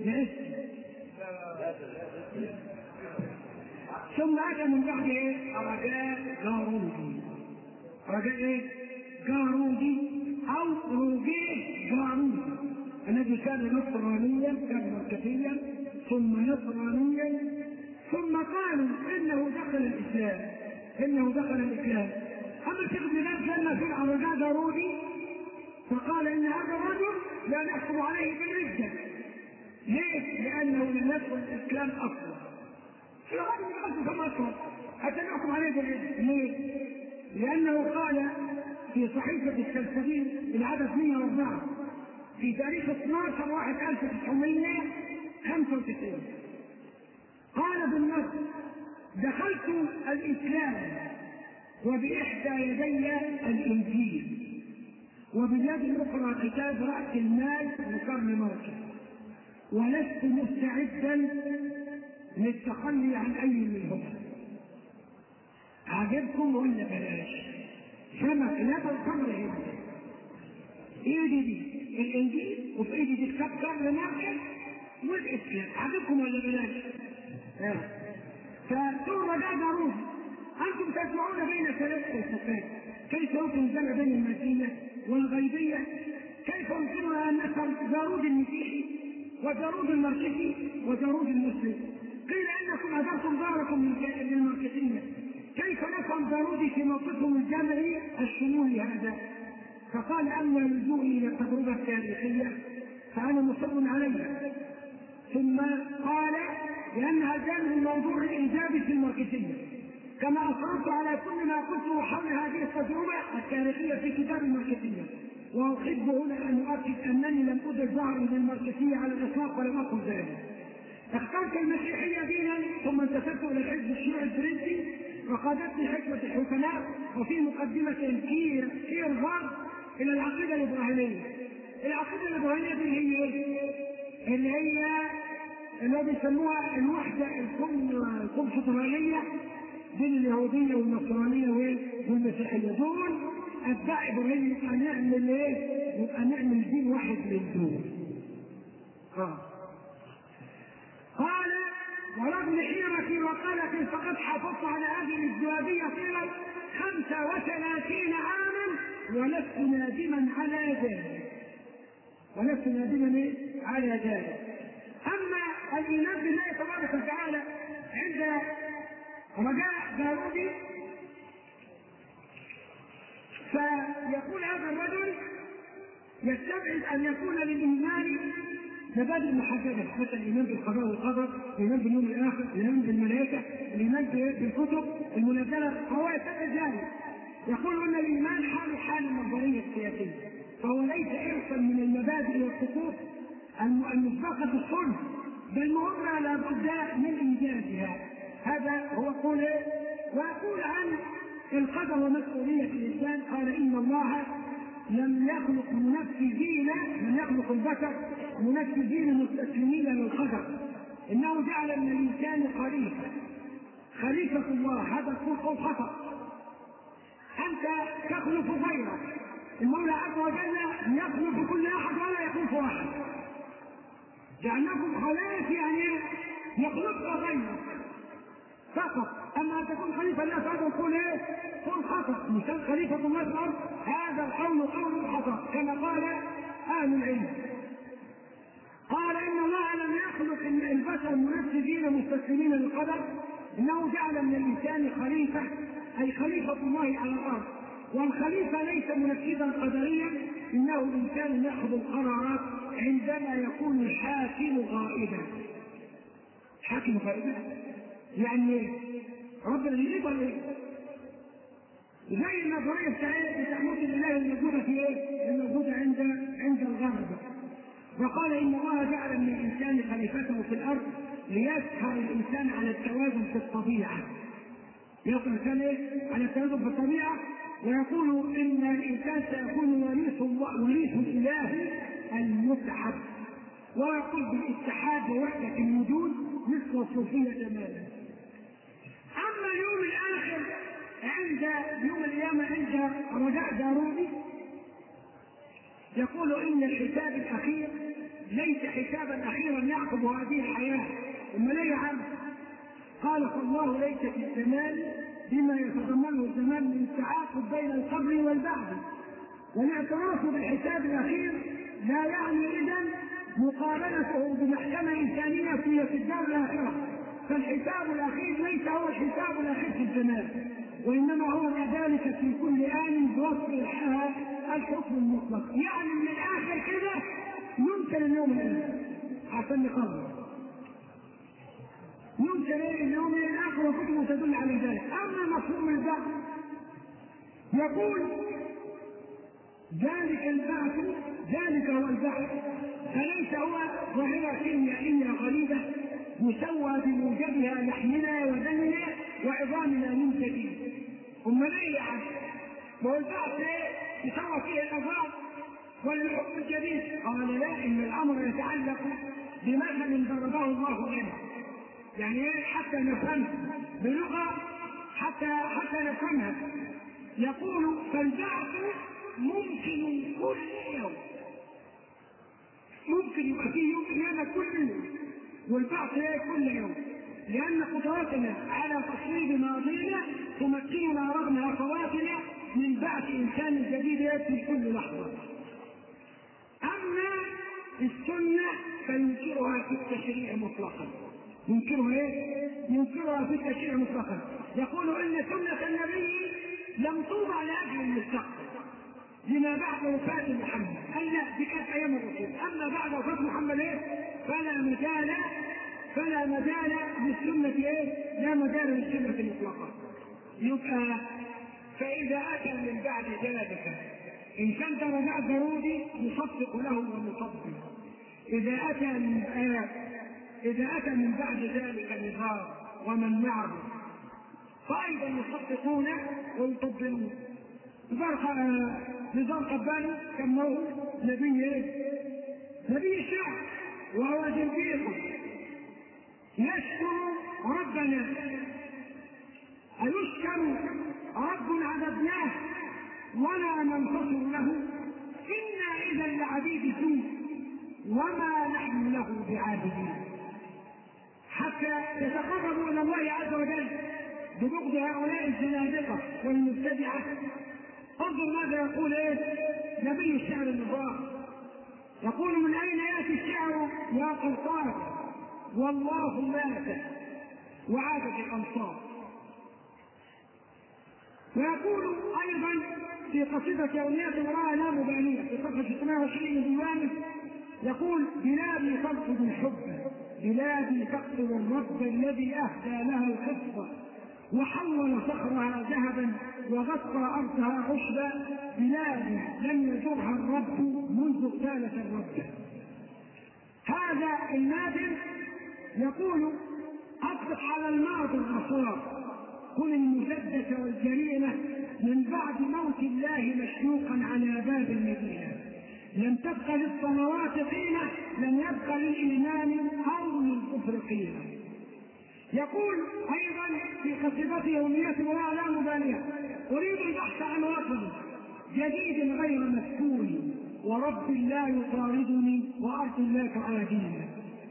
ثم اتى من بعد ايه؟ رجاء جارودي رجاء ايه؟ جارودي او روجيه جارودي الذي كان نصرانيا كان مركزيا ثم نصرانيا ثم قالوا انه دخل الاسلام انه دخل الاسلام اما الشيخ ابن باز لما سمع رجاء دارودي فقال ان هذا الرجل لا نحكم عليه بالرده ليه؟ لانه لم يدخل الاسلام اصلا في الغالب من خمسة اصلا حتى نحكم عليه بالرده ليه؟ لانه قال في صحيفه السلسبيل العدد 104 في تاريخ 12 واحد 1995 قال بالنص دخلت الاسلام وباحدى يدي الانجيل وباليد الاخرى كتاب راس المال لقرن مركز ولست مستعدا للتخلي عن اي منهما عجبكم ولا بلاش سمك لا بالخمر هنا ايدي دي الانجيل وفي ايدي دي كتاب قرن مركز والاسلام عجبكم ولا بلاش؟ آه. فتقول رجاء ضروري انتم تجمعون بين ثلاث فلسفات كيف يمكن الجمع بين الماديه والغيبيه؟ كيف يمكننا ان نفهم جارود المسيحي وجارود الماركسي وجارود المسلم؟ قيل انكم هدرتم داركم للماركسيه كيف نفهم جارودي في موقفهم الجمعي الشمولي هذا؟ فقال اما لجوئي الى التجربه التاريخيه فانا مصر عليها ثم قال لانها جانب الموضوع الايجابي في الماركسيه كما اصررت على كل ما قلته حول هذه التجربه التاريخيه في كتاب الماركسيه واحب هنا ان اؤكد انني لم ادر ظهري للماركسيه على الاطلاق ولم اقل ذلك اخترت المسيحيه دينا ثم انتسبت الى الحزب الشيوعي الفرنسي وقادتني حكمه الحكماء وفي مقدمه كير كير فار الى العقيده الابراهيميه العقيده الابراهيميه دي هي ايه؟ اللي هي اللي بيسموها الوحده الكونفدراليه بين اليهوديه والنصرانيه والمسيحيه دول اتباع ابراهيم يبقى نعمل ايه؟ يبقى نعمل دين واحد من دول. اه. قال ورغم حيرتي وقلقي فقد حافظت على هذه الازدواجيه طيله 35 عاما ولست نادما على ذلك. ولست نادما ايه؟ على ذلك. اما الايمان بالله تبارك وتعالى عند رجاء داوودي فيقول هذا الرجل يستبعد ان يكون للايمان مبادئ محدده مثلا الايمان بالقضاء والقدر، الايمان باليوم الاخر، الايمان بالملائكه، الايمان بالكتب المنزله، فهو ذلك. يقول ان الايمان حال حال النظريه السياسيه، فهو ليس ارثا من المبادئ والطقوس المسبقه الصلح، بل مهمه لابد من انجازها. هذا هو قول ويقول عن القدر ومسؤوليه الانسان قال ان الله لم يخلق منفذين لم يخلق البشر منفذين مستسلمين للقدر انه جعل من الانسان خليفه خليفه الله هذا يكون قول خطا انت تخلف غيرك المولى عز وجل يخلف كل احد ولا يخلف واحد جعلناكم خلائف يعني يخلق غيرك فقط اما ان تكون خليفه الله فهذا يقول ايه؟ قول خطا مثال خليفه الله في الارض هذا القول قول خطا كما قال اهل العلم قال ان الله لم يخلق البشر منفذين مستسلمين للقدر انه جعل من الانسان خليفه اي خليفه الله على الارض والخليفه ليس منفذا قدريا انه الانسان ياخذ القرارات عندما يكون الحاكم غائبا حاكم غائبا يعني ربنا يجيب ولا ايه؟ زي النظريه بتاعت تحمد الله الموجوده في ايه؟ الموجوده عند عند الغرب وقال ان الله جعل من الانسان خليفته في الارض ليسهر الانسان على التوازن في الطبيعه. يسهر الانسان ايه؟ على التوازن في الطبيعه ويقول ان الانسان سيكون وريث الله وريث الاله المتعب ويقول بالاتحاد ووحده الوجود مثل الصوفيه تماما. اما اليوم الاخر عند يوم القيامه عند رجاء داروني يقول ان الحساب الاخير ليس حسابا اخيرا يعقب هذه الحياه امال ايه يا عم؟ قال فالله ليس في الزمان بما يتضمنه الزمان من التعاقب بين القبر والبعث والاعتراف بالحساب الاخير لا يعني اذا مقارنته بمحكمه انسانيه في الدار الاخره فالحساب الاخير ليس هو الحساب الاخير في الزمان وانما هو ذلك في كل ان بوصف الحكم المطلق يعني من الاخر كده يمكن اليوم الاخر عشان نقرر يمكن ايه اليوم الاخر وكتبه تدل على ذلك اما مفهوم البعث يقول ذلك البعث ذلك هو البعث فليس هو ظاهره كيميائيه غريبه مسوى بموجبها لحمنا ودمنا وعظامنا من جديد امال ايه يا عم؟ ما هو البعث ايه؟ يسوى فيه العظام والحكم الجديد قال لا ان الامر يتعلق بمثل ضربه الله لنا يعني ايه حتى نفهمها بلغه حتى حتى نفهمها يقول فالبعث ممكن كل يوم ممكن يبقى فيه يوم قيامه كل يوم والبعث ايه كل يوم لان قدرتنا على تصويب ماضينا تمكننا رغم هفواتنا من بعث انسان جديد ياتي كل لحظه اما السنه فينكرها في التشريع مطلقا ينكرها ايه؟ ينكرها في التشريع مطلقا يقول ان سنه النبي لم توضع لاجل المستقبل لما بعد وفاة محمد قال لا دي كانت أيام الرسول أما بعد وفاة محمد إيه فلا مجال فلا مجال للسنة إيه لا مجال للسنة مطلقا يبقى فإذا أتى من بعد ذلك إن كان درجات ضروري نصدق له ونصدق إذا أتى من آه إذا أتى من بعد ذلك النظام ومن معه فأيضا يصدقونه ويطبقونه نظام قباني سموه نبي ايه؟ نبي الشعب وهو جنبيه يشكر ربنا أيشكر رب عبدناه ولا ننتصر له إنا إذا لعبيد سوء وما نحن له بعابدين حتى يتقربوا إلى الله عز وجل ببغض هؤلاء الزنادقة والمبتدعة انظر ماذا يقول ايه نبي الشعر النظام يقول من اين ياتي الشعر يا قرطاس والله مات وعادت الامصار ويقول ايضا في قصيدة يوميات امرأة لا مبالية في صفحة 26 من ديوانه يقول بلادي ترفض الحب بلادي تقتل الرب الذي اهدى لها القصه وحول صخرها ذهبا وغطى ارضها عشبا بلادي لم يزرها الرب منذ اغتالت الرب هذا النادر يقول اطلق على الماضي النصارى كن المسدس والجريمه من بعد موت الله مشنوقا على باب المدينه لم تبق للصلوات قيمه لم يبق للايمان او للكفر قيمه يقول ايضا في قصيدته يوميته ولا لا مباليه اريد البحث عن وطن جديد غير مسكون ورب لا يطاردني وارض لا تعاديني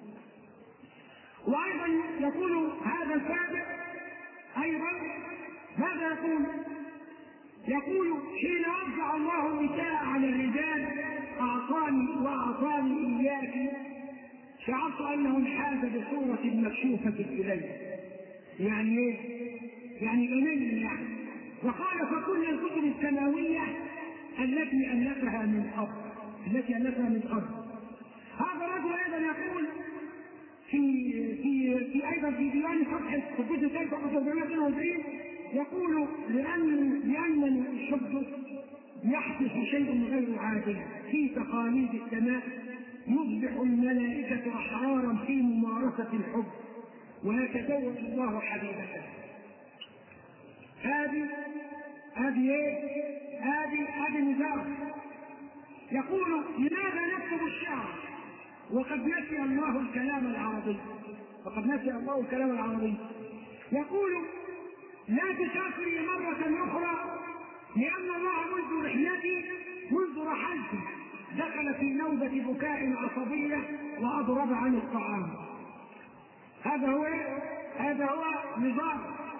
وايضا يقول هذا الكاتب ايضا ماذا يقول يقول حين وزع الله النساء على الرجال اعطاني واعطاني اياك شعرت انه انحاز بصوره مكشوفه الي يعني ايه؟ يعني جميل يعني وقال فكل الكتب السماويه التي الفها من قبل التي الفها من قبل هذا الرجل ايضا يقول في في في ايضا في ديوان صفحه الجزء الثالث صفحه 492 يقول لان لانني الحب يحدث شيء غير عادل في تقاليد السماء يصبح الملائكة أحرارا في ممارسة الحب ويتزوج الله حبيبته هذه هذه ايه؟ هذه هذه نزاع يقول لماذا نكتب الشعر وقد نسي الله الكلام العربي وقد نسي الله الكلام العربي يقول لا تسافري مرة أخرى لأن الله منذ رحلتي منذ رحلتي دخل في نوبة بكاء عصبية وأضرب عن الطعام هذا هو هذا هو نظام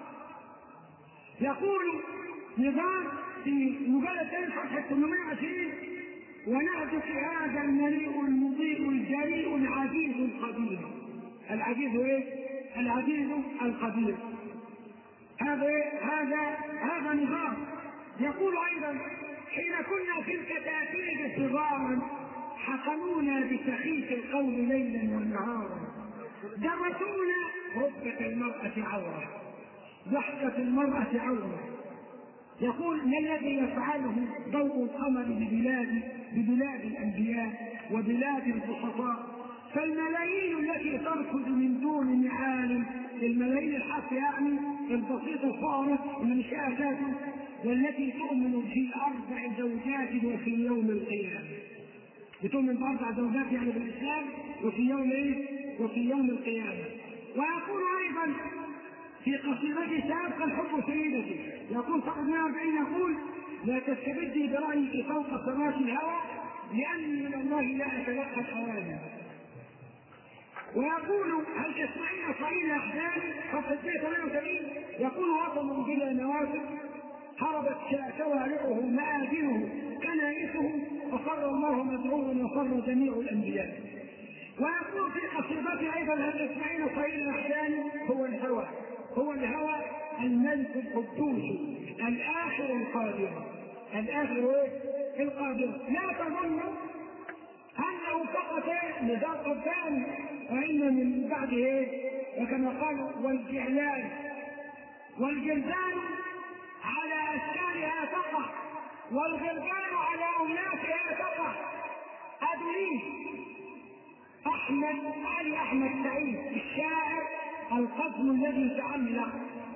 يقول نظام في مجلد ثاني صفحة 820 ونهجك هذا المليء المضيء الجريء العزيز القدير العزيز ايه؟ العزيز القدير هذا هذا هذا نظام يقول ايضا حين كنا في الكتاتيب صغارا حقنونا بسخيف القول ليلا ونهارا درسونا ركبة المرأة عورة ضحكة المرأة عورة يقول ما الذي يفعله ضوء القمر ببلاد ببلاد الانبياء وبلاد البسطاء فالملايين التي تركض من دون نعال الملايين الحق يعني البسيطة الفقراء اللي مش أساسا والتي تؤمن في أربع زوجات وفي يوم القيامة بتؤمن بأربع زوجات يعني بالإسلام وفي يوم إيه؟ وفي يوم القيامة ويقول أيضا في قصيدته سيبقى الحب سيدتي يقول صاحب 140 يقول لا تستبدي برأيك فوق فراش الهوى لأني من الله لا أتلقى الأوامر ويقول هل تسمعين صعيد احزان صفحه 188 يقول وطن بلا نوافذ هربت شوارعه مآذنه كنائسه وفر الله مدعوا وفر جميع الانبياء ويقول في قصيدته ايضا هل تسمعين صعيد الاحزان هو الهوى هو الهوى الملك القدوس الاخر القادر الاخر ايه؟ القادر لا تظنوا انه فقط نزار قدام وان من بعد ايه وكما قال والجعلان والجلدان على اشكالها تقع والغربان على اناسها تقع ادريس احمد علي احمد سعيد الشاعر القسم الذي تعلق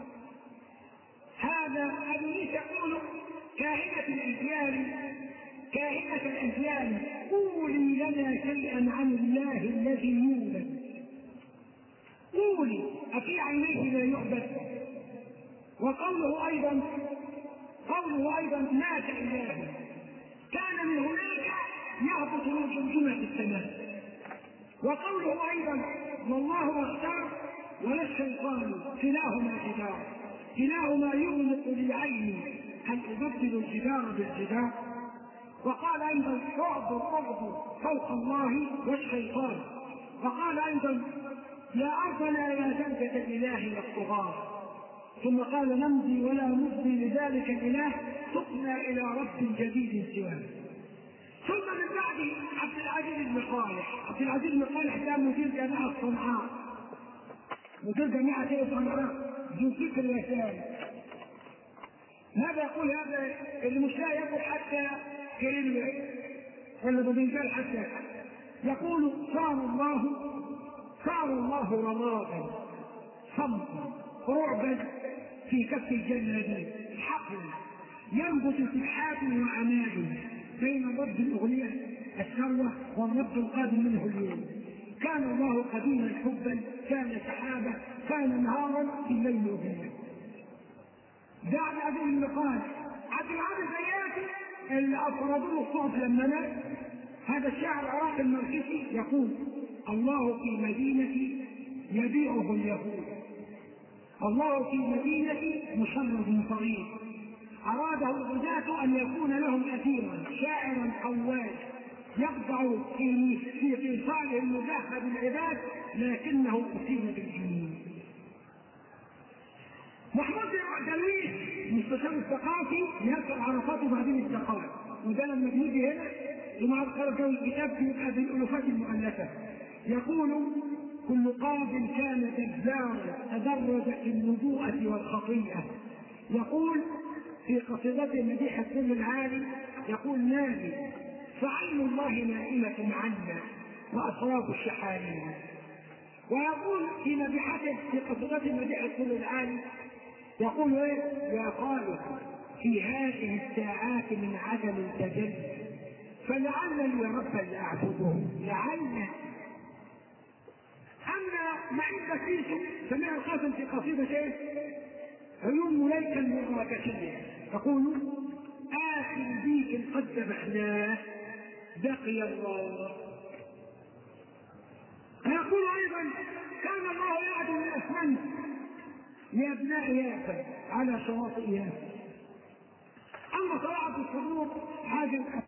هذا ادريس يقول كاهنة الأجيال كاهنة الأجيال قولي لنا شيئا عن الله الذي يولد قولي أفي عينيه لا يعبد وقوله أيضا قوله أيضا مات إله كان من هناك يهبط من جمجمة السماء وقوله أيضا والله اختار ولا الشيطان كلاهما جدار كلاهما يغلق لعيني هل أبدل الجدار بالجدار وقال ايضا اعبد اعبد فوق الله والشيطان وقال ايضا يا ارضنا يا زوجة الاله الطغاة ثم قال نمضي ولا نفضي لذلك الاله تقنا الى رب جديد سواه ثم من بعد عندي عبد العزيز بن صالح عبد العزيز بن صالح كان مدير جامعه صنعاء مدير جامعه ايه صنعاء ذو فكر يساري ماذا يقول هذا اللي مش لاقي ياكل حتى كريم ولا بذنجان حتى يقول صار الله صار الله رمادا صمتا رعبا في كف الجنة حقل ينبت سبحات وعماد بين ضد الأغنية الثروة والرب القادم منه اليوم كان الله قديما حبا كان سحابة كان نهارا في الليل وبالليل بعد هذه النقاش عبد العزيز زياتي اللي افردوا الصوت لما مات هذا الشاعر العراقي المركزي يقول الله في مدينتي يبيعه اليهود الله في مدينتي مشرد طريق أراده الغزاة أن يكون لهم أثيرا شاعرا قوالا يخضع في في إيصاله المجاهد بالعباد لكنه أصيب بالجنون محمود درويش مستشار الثقافي يرفع عرفاته بعدين الثقافي وده لما بيجي هنا ومع القرار الكتاب بيبقى بالالوفات المؤلفه يقول كل قاض كان جزارا تدرج في النبوءة والخطيئة يقول في قصيدته مديح السر العالي يقول نادي فعين الله نائمة عنا وأطراف الشحانين ويقول في مديحته في قصيدته مديح السر العالي يقول ايه يا خالق في هذه الساعات من عدم التجلي فلعلني ربا لاعبده لعل اما معين بسيط سمع القاسم في قصيده ايه عيون مليكا مغركشيه يقول اخر بيك قد ذبحناه بقي الله ويقول ايضا كان الله يعدو الاسمنت لابناء يافا على شواطئ يافا اما صلاحة الصدور حاجه